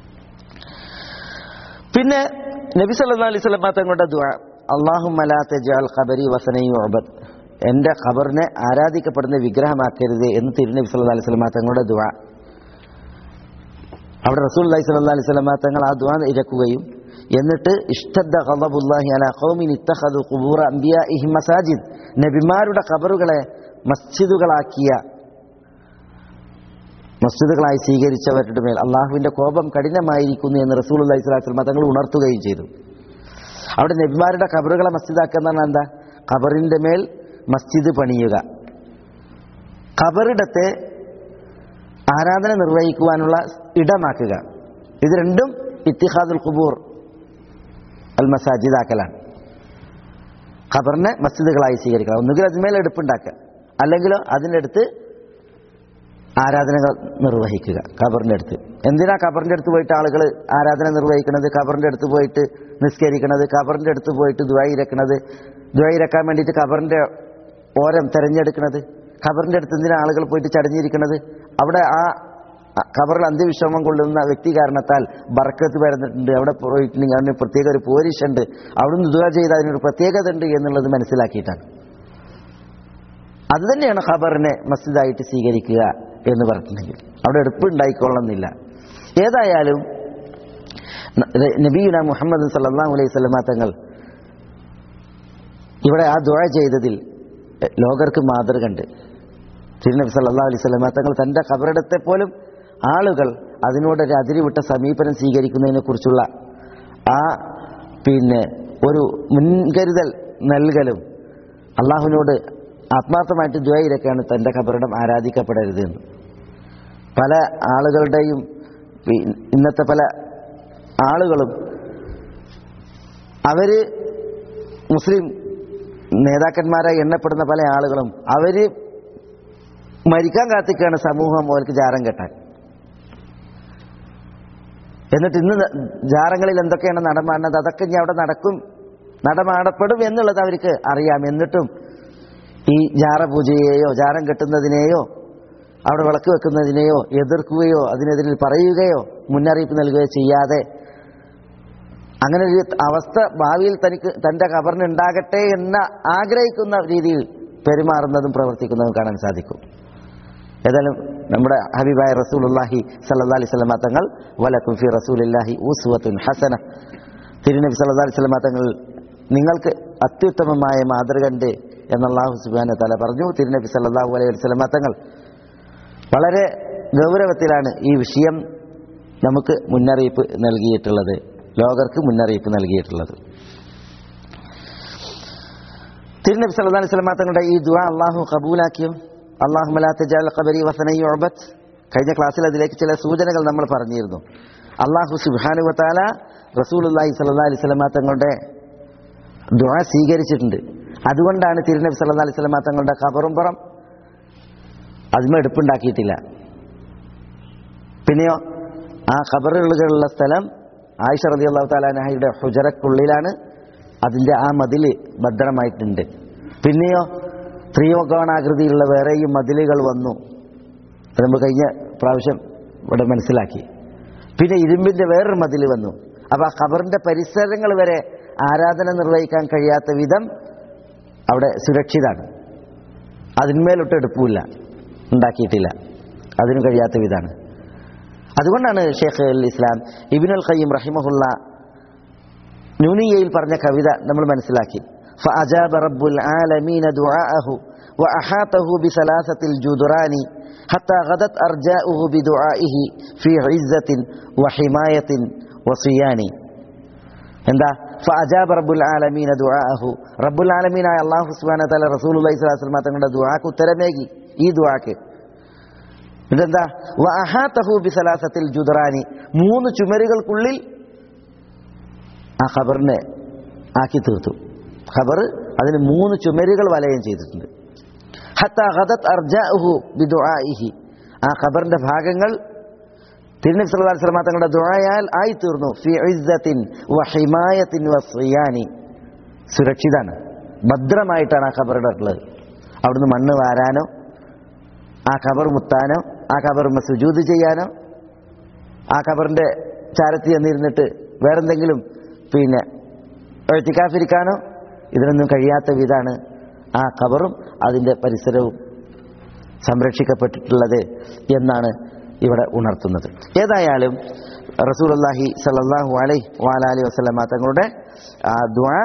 പിന്നെ നബി സല്ലാ അലൈഹി സ്വലമ തങ്ങളുടെ ദുആ അള്ളാഹു മലാത്തജാൽ ഖബരി വസനയും ഒബദ് എൻ്റെ ഖബറിനെ ആരാധിക്കപ്പെടുന്ന വിഗ്രഹമാക്കരുത് എന്ന് തിരുനബി സല്ലാ അലൈഹി സ്വലമ തങ്ങളുടെ ദുആ അവിടെ റസൂൽ അലൈഹി സ്വല്ലാ അലൈഹി സ്വലമ തങ്ങൾ ആ ദുആ ഇരക്കുകയും എന്നിട്ട് ഇഷ്ടദ്ദ ഖദബുല്ലാഹി അലാ ഖൗമിൻ ഇത്തഖദു ഖുബൂറ അംബിയാഇഹിം മസാജിദ് നബിമാരുടെ ഖബറുകളെ മസ്ജിദുകളാക്കിയ മസ്ജിദുകളായി സ്വീകരിച്ചവരുടെ മേൽ അള്ളാഹുവിന്റെ കോപം കഠിനമായിരിക്കുന്നു എന്ന് റസൂൽ അലൈഹി സ്വലാസ്ലമ തങ്ങൾ ഉണർത്തുകയും ചെയ്തു അവിടെ നബിമാരുടെ ഖബറുകളെ മസ്ജിദാക്കുക എന്ന് പറഞ്ഞാൽ എന്താ ഖബറിന്റെ മേൽ മസ്ജിദ് പണിയുക ഖബറിടത്തെ ആരാധന നിർവഹിക്കുവാനുള്ള ഇടമാക്കുക ഇത് രണ്ടും ഇത്തിഹാദുൽ ഖുബൂർ അൽ മസാജിദാക്കലാണ് ഖബറിനെ മസ്ജിദുകളായി സ്വീകരിക്കണം ഒന്നുകിൽ അതിന്മേൽ എടുപ്പുണ്ടാക്കുക അല്ലെങ്കിലോ അതിൻ്റെ അടുത്ത് ആരാധനകൾ നിർവഹിക്കുക ഖബറിൻ്റെ അടുത്ത് എന്തിനാ ഖബറിൻ്റെ അടുത്ത് പോയിട്ട് ആളുകൾ ആരാധന നിർവഹിക്കുന്നത് ഖബറിൻ്റെ അടുത്ത് പോയിട്ട് നിസ്കരിക്കുന്നത് ഖബറിൻ്റെ അടുത്ത് പോയിട്ട് ദ്വായിരക്കുന്നത് ദ്വായിരക്കാൻ വേണ്ടിയിട്ട് ഖബറിൻ്റെ ഓരം തിരഞ്ഞെടുക്കുന്നത് ഖബറിൻ്റെ അടുത്ത് എന്തിനാ ആളുകൾ പോയിട്ട് ചടഞ്ഞിരിക്കുന്നത് അവിടെ ആ ഖബറിൽ അന്ത്യവിശ്രമം കൊള്ളുന്ന വ്യക്തി കാരണത്താൽ ബർക്കത്ത് വരുന്നിട്ടുണ്ട് അവിടെ പോയിട്ടുണ്ടെങ്കിൽ അതിന് പ്രത്യേക ഒരു പോരിഷുണ്ട് അവിടുന്ന് ദുഃഖ ചെയ്ത് അതിനൊരു പ്രത്യേകത ഉണ്ട് എന്നുള്ളത് മനസ്സിലാക്കിയിട്ടാണ് അത് തന്നെയാണ് ഖബറിനെ മസ്ജിദായിട്ട് സ്വീകരിക്കുക എന്ന് പറഞ്ഞിട്ടുണ്ടെങ്കിൽ അവിടെ എടുപ്പ് ഉണ്ടായിക്കൊള്ളുന്നില്ല ഏതായാലും നബീന മുഹമ്മദ് സല്ലാഹു അലൈഹി സ്വലമ തങ്ങൾ ഇവിടെ ആ ദുഴ ചെയ്തതിൽ ലോകർക്ക് മാതൃകണ്ട് തിരുനബി സല്ലാ അലൈഹി സ്വലമ തങ്ങൾ തൻ്റെ ഖബറിടത്തെ പോലും ആളുകൾ അതിനോടൊരു അതിരിവിട്ട സമീപനം സ്വീകരിക്കുന്നതിനെ കുറിച്ചുള്ള ആ പിന്നെ ഒരു മുൻകരുതൽ നൽകലും അള്ളാഹുവിനോട് ആത്മാർത്ഥമായിട്ട് ദ്വയിലൊക്കെയാണ് തൻ്റെ ഖബറിടം ആരാധിക്കപ്പെടരുത് എന്ന് പല ആളുകളുടെയും ഇന്നത്തെ പല ആളുകളും അവര് മുസ്ലിം നേതാക്കന്മാരായി എണ്ണപ്പെടുന്ന പല ആളുകളും അവര് മരിക്കാൻ കാത്തിക്കാണ് സമൂഹം അവർക്ക് ജാരം കെട്ടാൻ എന്നിട്ട് ഇന്ന് ജാറങ്ങളിൽ എന്തൊക്കെയാണ് നടമാടുന്നത് അതൊക്കെ ഇനി അവിടെ നടക്കും നടമാടപ്പെടും എന്നുള്ളത് അവർക്ക് അറിയാം എന്നിട്ടും ഈ ജാറ പൂജയെയോ ജാരം കെട്ടുന്നതിനെയോ അവിടെ വിളക്ക് വെക്കുന്നതിനെയോ എതിർക്കുകയോ അതിനെതിരിൽ പറയുകയോ മുന്നറിയിപ്പ് നൽകുകയോ ചെയ്യാതെ അങ്ങനെ ഒരു അവസ്ഥ ഭാവിയിൽ തനിക്ക് തൻ്റെ കബറിന് ഉണ്ടാകട്ടെ എന്ന് ആഗ്രഹിക്കുന്ന രീതിയിൽ പെരുമാറുന്നതും പ്രവർത്തിക്കുന്നതും കാണാൻ സാധിക്കും ഏതായാലും നമ്മുടെ ഹബീബായ റസൂലുല്ലാഹി സല്ലാ അലൈഹി സ്വലമ തങ്ങൾ വലക്കും ഫി റസൂലില്ലാഹി ഊസുവത്തുൻ ഹസന തിരുനബി സല്ലാ അലൈഹി സ്വലമ തങ്ങൾ നിങ്ങൾക്ക് അത്യുത്തമമായ മാതൃകണ്ട് എന്നല്ലാഹു സുബാന തല പറഞ്ഞു തിരുനബി സല്ലാഹു അലൈഹി വസ്ലമ തങ്ങൾ വളരെ ഗൗരവത്തിലാണ് ഈ വിഷയം നമുക്ക് മുന്നറിയിപ്പ് നൽകിയിട്ടുള്ളത് ലോകർക്ക് മുന്നറിയിപ്പ് നൽകിയിട്ടുള്ളത് തിരുനബി സല്ലാ അലൈഹി സ്വലമ തങ്ങളുടെ ഈ ദുആ അള്ളാഹു കബൂലാക്കിയോ അള്ളാഹു മലാത്തജാൽ ഖബരി വസനയ്യോബത്ത് കഴിഞ്ഞ ക്ലാസ്സിൽ അതിലേക്ക് ചില സൂചനകൾ നമ്മൾ പറഞ്ഞിരുന്നു അള്ളാഹു സുബാനു വത്താല റസൂലുല്ലാഹി സല്ലാ അലൈഹി സ്വലമ തങ്ങളുടെ ദുആ സ്വീകരിച്ചിട്ടുണ്ട് അതുകൊണ്ടാണ് തിരുനബി സല്ലാ അലൈഹി സ്വലമ തങ്ങളുടെ ഖബറും പുറം അതിമ എടുപ്പുണ്ടാക്കിയിട്ടില്ല പിന്നെയോ ആ ഖബറുകളുള്ള സ്ഥലം ആയിഷ റതി അള്ളാഹു താലാനഹയുടെ ഹുജറക്കുള്ളിലാണ് അതിൻ്റെ ആ മതിൽ ഭദ്രമായിട്ടുണ്ട് പിന്നെയോ ത്രിയോഗോണാകൃതിയിലുള്ള വേറെയും മതിലുകൾ വന്നു അത് നമ്മൾ കഴിഞ്ഞ പ്രാവശ്യം ഇവിടെ മനസ്സിലാക്കി പിന്നെ ഇരുമ്പിൻ്റെ വേറൊരു മതിൽ വന്നു അപ്പോൾ ആ ഖബറിൻ്റെ പരിസരങ്ങൾ വരെ ആരാധന നിർവഹിക്കാൻ കഴിയാത്ത വിധം അവിടെ സുരക്ഷിതാണ് അതിന്മേലൊട്ട് എടുപ്പില്ല ഉണ്ടാക്കിയിട്ടില്ല അതിനും കഴിയാത്ത വിധമാണ് അതുകൊണ്ടാണ് ഷേഖ് അൽ ഇസ്ലാം ഇബിനുൽ ഖയ്യം റഹിമഹുല്ല ന്യൂനിയയിൽ പറഞ്ഞ കവിത നമ്മൾ മനസ്സിലാക്കി فأجاب رب العالمين دعاءه وأحاطه بثلاثة الجدران حتى غدت أرجاؤه بدعائه في عزة وحماية وصيان എന്താ ഫഅജാബ റബ്ബുൽ ആലമീന ദുആഅഹു റബ്ബുൽ ആലമീനായ അല്ലാഹു സുബ്ഹാനഹു വ തആല റസൂലുള്ളാഹി സ്വല്ലല്ലാഹു അലൈഹി വസല്ലം തങ്ങളുടെ ദുആക്ക് ഉത്തരമേകി ഈ ദുആക്ക് ഇതെന്താ വഅഹാതഹു ബിസലാസത്തിൽ ജുദറാനി മൂന്ന് ചുമരുകൾക്കുള്ളിൽ ആ ഖബറിനെ ആക്കി തീർത്തു ഖബർ അതിന് മൂന്ന് ചുമരുകൾ വലയം ചെയ്തിട്ടുണ്ട് ഹത്ത ഗദത് അർജാഹു ബിദുആഇഹി ആ ഖബറിന്റെ ഭാഗങ്ങൾ തിരുനബി സല്ലല്ലാഹു അലൈഹി വസല്ലം തങ്ങളുടെ ദുആയാൽ ആയി തീർന്നു ഫി ഇസ്സത്തിൻ വ ഹിമായത്തിൻ വ സിയാനി സുരക്ഷിതാണ് ഭദ്രമായിട്ടാണ് ആ ഖബറുടെ ഉള്ളത് അവിടുന്ന് മണ്ണ് വാരാനോ ആ ഖബർ മുത്താനോ ആ ഖബറുമ്മ സുജൂത് ചെയ്യാനോ ആ ഖബറിന്റെ ചാരത്തി എന്നിരുന്നിട്ട് വേറെന്തെങ്കിലും പിന്നെ എഴുത്തിക്കാഫിരിക്കാനോ ഇതിനൊന്നും കഴിയാത്ത വിധാണ് ആ ഖബറും അതിന്റെ പരിസരവും സംരക്ഷിക്കപ്പെട്ടിട്ടുള്ളത് എന്നാണ് ഇവിടെ ഉണർത്തുന്നത് ഏതായാലും റസൂലുള്ളാഹി സല്ലല്ലാഹു അലൈഹി വാലി വസല്ലമ തങ്ങളുടെ ആ ദുആ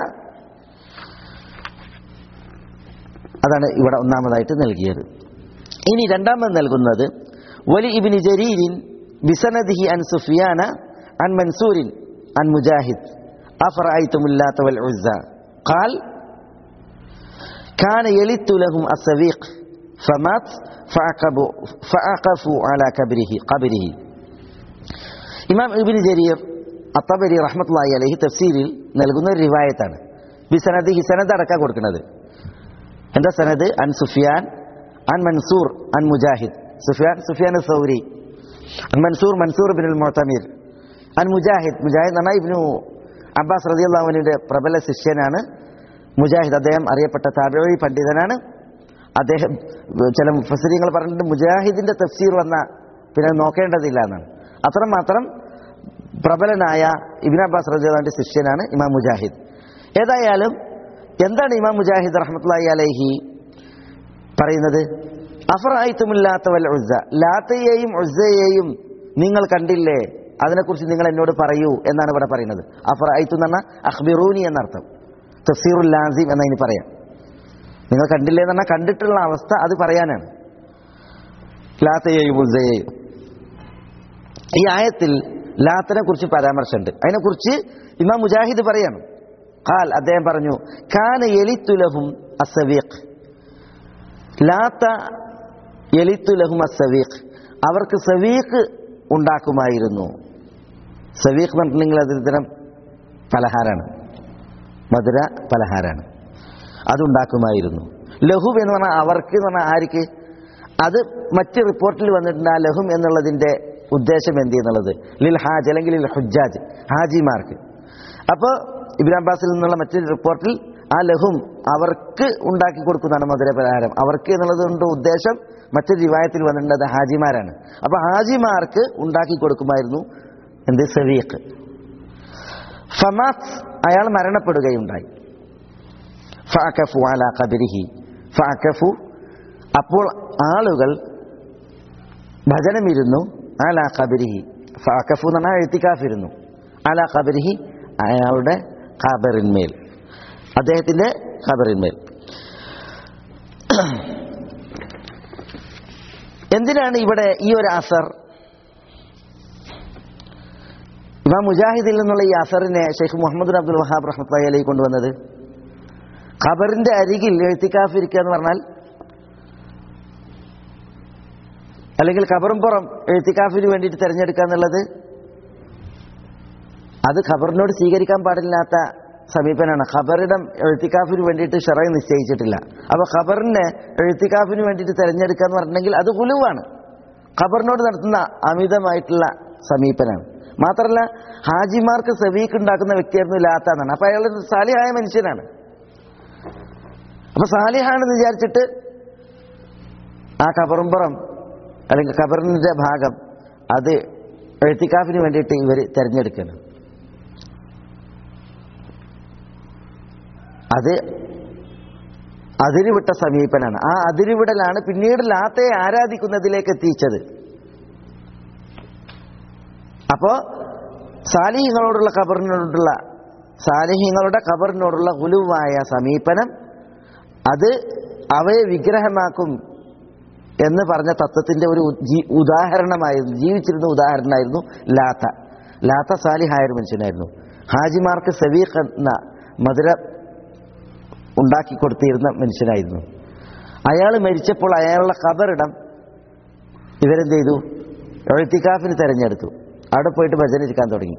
അതാണ് ഇവിടെ ഒന്നാമതായിട്ട് നൽകിയത് ഇനി രണ്ടാമത് നൽകുന്നത് വലി ഇബിന് ജരീരിൻ ബിസനദിഹി അൻ സുഫിയാന അൻ മൻസൂരിൻ അൻ മുജാഹിദ് أفرأيتم اللات والعزى قال كان يلت لهم السويق فمات فعقبوا فعقفوا على قبره قبره ഇമാം ഇബിൻ ജരീർ അത്തബരി റഹ്മത്തുള്ളാഹി അലൈഹി തഫ്സീരിൽ നൽകുന്ന ഒരു റിവായത്താണ് ബിസനദ് ഈ സനദ് അടക്കാൻ കൊടുക്കുന്നത് എന്താ സനദ് അൻ സുഫിയാൻ അൻ മൻസൂർ അൻ മുജാഹിദ് സുഫിയാൻ സുഫിയാൻ സൗരി അൻ മൻസൂർ മൻസൂർ ബിൻ മുഅ്തമിർ അൻ മുജാഹിദ് മുജാഹിദ് എന്നാ ഇബ്നു അബ്ബാസ് റളിയല്ലാഹുവിന്റെ പ്രബല ശിഷ്യനാണ് മുജാഹിദ് അദ്ദേഹം അറിയപ്പെട്ട താബിഴി പണ്ഡിതനാണ് അദ്ദേഹം ചില ഫസരിങ്ങൾ പറഞ്ഞിട്ട് മുജാഹിദിന്റെ തഫ്സീർ വന്ന പിന്നെ നോക്കേണ്ടതില്ല എന്നാണ് അത്രമാത്രം പ്രബലനായ ഇബിൻ അബ്ബാസ് റളിയല്ലാഹുവിന്റെ ശിഷ്യനാണ് ഇമാം മുജാഹിദ് ഏതായാലും എന്താണ് ഇമാം മുജാഹിദ് റഹ്മത്തുള്ളാഹി അലൈഹി പറയുന്നത് അഫറായിത്തുമില്ലാത്ത വൽ ഉസ്സ ലാത്തയെയും ഉസ്സയെയും നിങ്ങൾ കണ്ടില്ലേ അതിനെക്കുറിച്ച് നിങ്ങൾ എന്നോട് പറയൂ എന്നാണ് ഇവിടെ പറയുന്നത് അഫറായിത്തു എന്ന് പറഞ്ഞാൽ അഖ്ബിറൂനി എന്നർത്ഥം തഫ്സീറുൽ ലാസിം എന്നതിന് പറയാം നിങ്ങൾ കണ്ടില്ലേ എന്ന് പറഞ്ഞാൽ കണ്ടിട്ടുള്ള അവസ്ഥ അത് പറയാനാണ് ലാത്തയെയും ഉസ്സയെയും ഈ ആയത്തിൽ ലാത്തിനെ കുറിച്ച് പരാമർശമുണ്ട് അതിനെക്കുറിച്ച് ഇമാം മുജാഹിദ് പറയാണ് ഖാൽ അദ്ദേഹം പറഞ്ഞു കാന എലിത്തുലഹും അസവീഖ് ലാത്ത എലിത്തുലഹും അസവീഖ് അവർക്ക് സവീഖ് ഉണ്ടാക്കുമായിരുന്നു സവീഖ് എന്ന് പറഞ്ഞിട്ടുണ്ടെങ്കിൽ അതൊരു തരം പലഹാരാണ് മധുര പലഹാരാണ് അതുണ്ടാക്കുമായിരുന്നു ലഹും എന്ന് പറഞ്ഞാൽ അവർക്ക് എന്ന് പറഞ്ഞാൽ ആർക്ക് അത് മറ്റ് റിപ്പോർട്ടിൽ വന്നിട്ടുണ്ട് ആ ലഹും എന്നുള്ളതിന്റെ ഉദ്ദേശം എന്ത് എന്നുള്ളത് ലിൽ ഹാജ് അല്ലെങ്കിൽ ലിൽ ഹുജാജ് ഹാജിമാർക്ക് അപ്പോൾ ഇബിൻ അബ്ബാസിൽ നിന്നുള്ള മറ്റൊരു റിപ്പോർട്ടിൽ ആ ലഹും അവർക്ക് ഉണ്ടാക്കി കൊടുക്കുന്നതാണ് മധുര പലഹാരം അവർക്ക് എന്നുള്ളത് കൊണ്ട് ഉദ്ദേശം മറ്റൊരു റിവായത്തിൽ വന്നിട്ടുണ്ട് അത് ഹാജിമാരാണ് അപ്പൊ ഹാജിമാർക്ക് ഉണ്ടാക്കി കൊടുക്കുമായിരുന്നു എന്ത് സവീഖ് ഫമാത്ത് അയാൾ മരണപ്പെടുകയുണ്ടായി ഫഅകഫു അലാ ഖബരിഹി ഫഅകഫു അപ്പോൾ ആളുകൾ ഭജനമിരുന്നു അലാ ഖബരിഹി ഫഅകഫു എന്ന് പറഞ്ഞാൽ എഴുത്തിക്കാഫിരുന്നു അലാ ഖബരിഹി അയാളുടെ ഖബറിന്മേൽ അദ്ദേഹത്തിന്റെ ഖബറിന്മേൽ എന്തിനാണ് ഇവിടെ ഈ ഒരു അസർ ഇമാം മുജാഹിദിൽ നിന്നുള്ള ഈ അസറിനെ ഷെയ്ഖ് മുഹമ്മദ് അബ്ദുൽ വഹാബ് റഹ്മത്തായി അലൈ കൊണ്ടുവന്നത് ഖബറിന്റെ അരികിൽ എഴുത്തിക്കാഫിരിക്കുക എന്ന് പറഞ്ഞാൽ അല്ലെങ്കിൽ ഖബറും പുറം എഴുത്തിക്കാഫിന് വേണ്ടിയിട്ട് തിരഞ്ഞെടുക്കുക എന്നുള്ളത് അത് ഖബറിനോട് സ്വീകരിക്കാൻ പാടില്ലാത്ത സമീപനാണ് ഖബറിടം എഴുത്തിക്കാഫിന് വേണ്ടിയിട്ട് ഷെറൈ നിശ്ചയിച്ചിട്ടില്ല അപ്പൊ ഖബറിനെ എഴുത്തിക്കാഫിന് വേണ്ടിയിട്ട് തിരഞ്ഞെടുക്കുക എന്ന് പറഞ്ഞിട്ടുണ്ടെങ്കിൽ അത് കുലുവാണ് ഖബറിനോട് നടത്തുന്ന അമിതമായിട്ടുള്ള സമീപനാണ് മാത്രമല്ല ഹാജിമാർക്ക് സവീക്ക് ഉണ്ടാക്കുന്ന വ്യക്തിയായിരുന്നു ലാത്ത എന്നാണ് അപ്പൊ അയാൾ സാലിഹായ മനുഷ്യനാണ് അപ്പൊ സാലിഹാണെന്ന് വിചാരിച്ചിട്ട് ആ ഖബറുംപുറം അല്ലെങ്കിൽ ഖബറിന്റെ ഭാഗം അത് എഴുത്തിക്കാഫിന് വേണ്ടിയിട്ട് ഇവർ തിരഞ്ഞെടുക്കണം അത് അതിരുവിട്ട സമീപനാണ് ആ അതിരുവിടലാണ് പിന്നീട് ലാത്തയെ ആരാധിക്കുന്നതിലേക്ക് എത്തിച്ചത് അപ്പോ സാലിഹ്യങ്ങളോടുള്ള ഖബറിനോടുള്ള സാലിഹ്യങ്ങളുടെ ഖബറിനോടുള്ള ഗുലുവായ സമീപനം അത് അവയെ വിഗ്രഹമാക്കും എന്ന് പറഞ്ഞ തത്വത്തിന്റെ ഒരു ജി- ഉദാഹരണമായിരുന്നു ജീവിച്ചിരുന്ന ഉദാഹരണമായിരുന്നു ലാത്ത ലാത്ത സാലിഹായ ഒരു മനുഷ്യനായിരുന്നു ഹാജിമാർക്ക് സവീഖ് എന്ന മധുര ഉണ്ടാക്കി കൊടുത്തിരുന്ന മനുഷ്യനായിരുന്നു അയാൾ മരിച്ചപ്പോൾ അയാളുടെ ഖബറിടം ഇവരെന്ത് ചെയ്തു എഴുത്തിക്കാഫിന് തെരഞ്ഞെടുത്തു അവിടെ പോയിട്ട് ഭജന ഇരിക്കാൻ തുടങ്ങി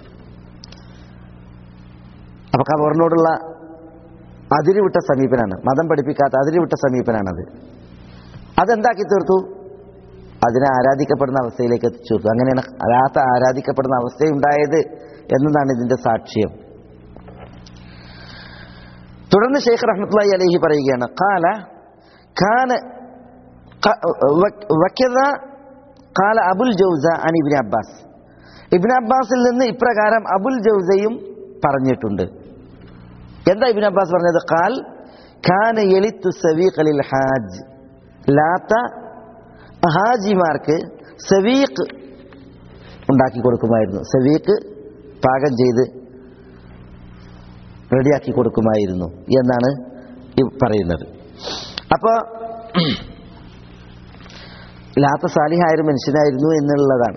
അപ്പൊ ഖബറിനോടുള്ള അതിരുവിട്ട സമീപനാണ് മതം പഠിപ്പിക്കാത്ത അതിരുവിട്ട സമീപനാണത് അതെന്താക്കി തീർത്തു അതിനെ ആരാധിക്കപ്പെടുന്ന അവസ്ഥയിലേക്ക് എത്തിച്ചു തീർത്തു അങ്ങനെയാണ് അല്ലാത്ത ആരാധിക്കപ്പെടുന്ന അവസ്ഥയുണ്ടായത് എന്നതാണ് ഇതിന്റെ സാക്ഷ്യം തുടർന്ന് ഷെയ്ഖ് റഹ്മത്തുള്ളാഹി അലൈഹി പറയുകയാണ് കാല കാന ക- വ- വക്കത കാല അബുൽ ജൗസ അൻ ഇബ്നു അബ്ബാസ് ഇബ്നു അബ്ബാസിൽ നിന്ന് ഇപ്രകാരം അബുൽ ജൗസയും പറഞ്ഞിട്ടുണ്ട് എന്താ ഇബ്നു അബ്ബാസ് പറഞ്ഞത് കാൽ ഖാന എലിത്തു സവീഖ് ലിൽ ഹാജ് ലാത്ത ഹാജിമാർക്ക് സവീഖ് ഉണ്ടാക്കി കൊടുക്കുമായിരുന്നു സവീഖ് പാകം ചെയ്ത് റെഡിയാക്കി കൊടുക്കുമായിരുന്നു എന്നാണ് ഈ പറയുന്നത് അപ്പോൾ ലാത്ത സാലിഹായ ഒരു മനുഷ്യനായിരുന്നു എന്നുള്ളതാണ്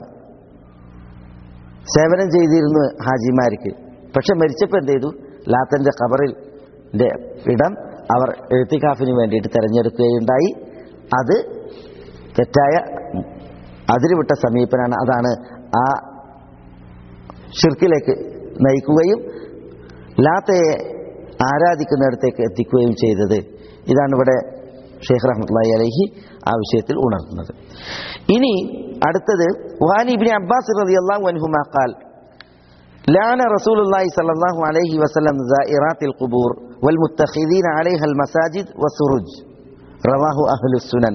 സേവനം ചെയ്തിരുന്നു ഹാജിമാർക്ക് പക്ഷെ മരിച്ചപ്പോൾ എന്ത് ചെയ്തു ലാത്തന്റെ ഖബറിൽ ന്റെ ഇടം അവർ എഴുത്തിക്കാഫിന് വേണ്ടിയിട്ട് തിരഞ്ഞെടുക്കുകയുണ്ടായി അത് തെറ്റായ അതിരുവിട്ട സമീപനാണ് അതാണ് ആ ഷിർക്കിലേക്ക് നയിക്കുകയും ലാത്തയെ ആരാധിക്കുന്നിടത്തേക്ക് എത്തിക്കുകയും ചെയ്തത് ഇതാണ് ഇവിടെ ഷെയ്ഖ് റഹ്മത്തുള്ളാഹി അലൈഹി ആ വിഷയത്തിൽ ഉണർത്തുന്നത് ഇനി അടുത്തത് വാനി ഇബ്നു അബ്ബാസ് റളിയല്ലാഹു അൻഹുമാ ഖാൽ لعن رسول الله صلى الله عليه وسلم زائرات القبور والمتخذين عليها المساجد والسرج رواه أهل السنن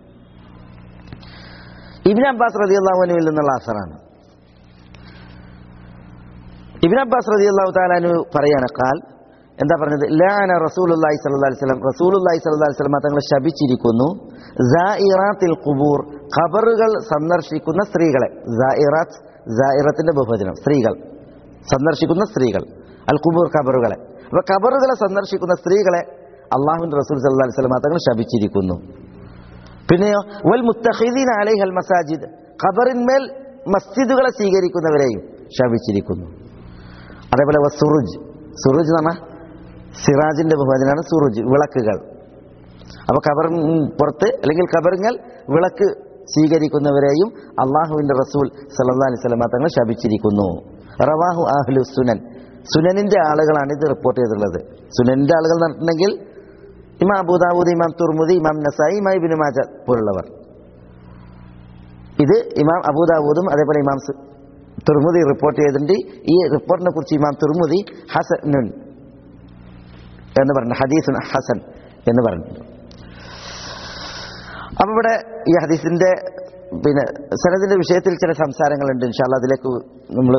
ഇബിൻ അബ്ബാസ് റതി അള്ളാഹുനുവിൽ നിന്നുള്ള അസറാണ് ഇബിൻ അബ്ബാസ് റതി അള്ളാഹു താലാനു പറയാണ് കാൽ എന്താ പറഞ്ഞത് ലാന റസൂലുല്ലാഹി സല്ലല്ലാഹു അലൈഹി വസല്ലം റസൂലുല്ലാഹി സല്ലല്ലാഹു അലൈഹി വസല്ലം തങ്ങളെ ശപിച്ചിരിക്കുന്നു സായിറാത്തിൽ ഖുബൂർ ഖബറുകൾ സന്ദർശിക്കുന്ന സ്ത്രീകളെ സായിറാത്ത് സായിറത്തിന്റെ ബഹുവചനം സ്ത്രീകൾ സന്ദർശിക്കുന്ന സ്ത്രീകൾ അൽ ഖുബൂർ ഖബറുകളെ അപ്പൊ ഖബറുകളെ സന്ദർശിക്കുന്ന സ്ത്രീകളെ അള്ളാഹുവിന്റെ റസൂൽ സല്ലല്ലാഹു അലൈഹി വസല്ലം തങ്ങൾ ശപിച്ചിരിക്കുന്നു പിന്നെയോ വൽ മുത്തഖിദീൻ അലൈഹൽ മസാജിദ് ഖബറിന്മേൽ മസ്ജിദുകളെ സ്വീകരിക്കുന്നവരെയും ശപിച്ചിരിക്കുന്നു അതേപോലെ വ സുറുജ് സുറുജ് എന്ന് പറഞ്ഞാൽ സിറാജിന്റെ ബഹുവചനാണ് സുറുജ് വിളക്കുകൾ അപ്പൊ ഖബറിൻ പുറത്ത് അല്ലെങ്കിൽ ഖബറിങ്ങൽ വിളക്ക് സ്വീകരിക്കുന്നവരെയും അള്ളാഹുവിന്റെ റസൂൽ സല്ലല്ലാഹു അലൈഹി വസല്ലം തങ്ങൾ ശപിച്ചിരിക്കുന്നു റവാഹു അഹ്ലു സുനൻ സുനനിന്റെ ആളുകളാണ് ഇത് റിപ്പോർട്ട് ചെയ്തിട്ടുള്ളത് സുനനിന്റെ ആളുകൾ എന്ന് പറഞ്ഞിട്ടുണ്ടെങ്കിൽ ഇമാം അബൂദാവൂദ് ഇമാം തുർമുദി ഇമാം നസായി ഇമാം ഇബിന് മാജ പോലുള്ളവർ ഇത് ഇമാം അബൂദാവൂദും അതേപോലെ ഇമാം സു- തുർമുദി റിപ്പോർട്ട് ചെയ്തിട്ടുണ്ട് ഈ റിപ്പോർട്ടിനെ കുറിച്ച് ഇമാം തുർമുദി ഹസനുൻ എന്ന് പറഞ്ഞു ഹദീസുൻ ഹസൻ എന്ന് പറഞ്ഞിട്ടുണ്ട് അപ്പൊ ഇവിടെ ഈ ഹദീസിന്റെ പിന്നെ സനദിന്റെ വിഷയത്തിൽ ചില സംസാരങ്ങളുണ്ട് ഇൻഷാല്ല അതിലേക്ക് നമ്മൾ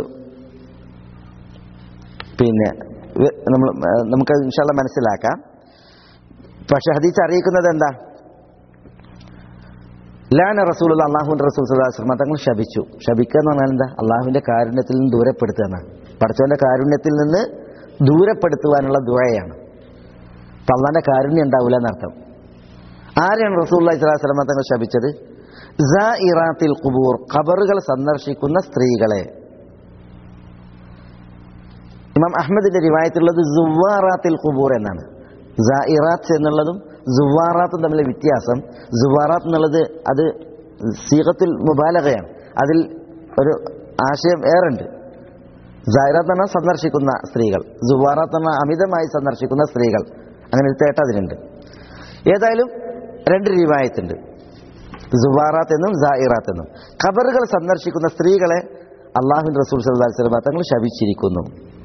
പിന്നെ നമ്മൾ നമുക്ക് ഇൻഷാല്ല മനസ്സിലാക്കാം പക്ഷെ ഹദീസ് അറിയിക്കുന്നത് എന്താ ലാന റസൂൽ അള്ളാഹുവിന്റെ റസൂൽ സുല്ലാസ്ലമ തങ്ങൾ ശപിച്ചു ശപിക്കുക എന്ന് പറഞ്ഞാൽ എന്താ അള്ളാഹുവിന്റെ കാരുണ്യത്തിൽ നിന്ന് ദൂരപ്പെടുത്തുക എന്നാണ് പഠിച്ചവന്റെ കാരുണ്യത്തിൽ നിന്ന് ദൂരപ്പെടുത്തുവാനുള്ള ദുഴയാണ് അപ്പൊ അള്ളാന്റെ കാരുണ്യം ഉണ്ടാവില്ല എന്നർത്ഥം ആരെയാണ് റസൂൽ സ്വലാസ്ലമ തങ്ങൾ ശപിച്ചത് ഇറാത്തിൽ കുബൂർ ഖബറുകൾ സന്ദർശിക്കുന്ന സ്ത്രീകളെ ഇമാം അഹമ്മദിന്റെ റിവായത്തുള്ളത് സുവാറാത്തിൽ കുബൂർ എന്നാണ് ഇറാത്ത് എന്നുള്ളതും സുവാറാത്തും തമ്മിലെ വ്യത്യാസം സുവാറാത്ത് എന്നുള്ളത് അത് സീഹത്തിൽ മുബാലകയാണ് അതിൽ ഒരു ആശയം ഏറുണ്ട് ജായിറാത്ത് പറഞ്ഞാൽ സന്ദർശിക്കുന്ന സ്ത്രീകൾ ജുവാറാത്ത് പറഞ്ഞാൽ അമിതമായി സന്ദർശിക്കുന്ന സ്ത്രീകൾ അങ്ങനെ ഒരു തേട്ട അതിനുണ്ട് ഏതായാലും രണ്ട് രീവായത്തുണ്ട് ജുവാറാത്ത് എന്നും ജായിറാത്ത് എന്നും ഖബറുകൾ സന്ദർശിക്കുന്ന സ്ത്രീകളെ അള്ളാഹുൻ റസൂൽ സല്ലല്ലാഹു അലൈഹി വസല്ലം തങ്ങൾ ശപിച്ചിരിക്കുന്നു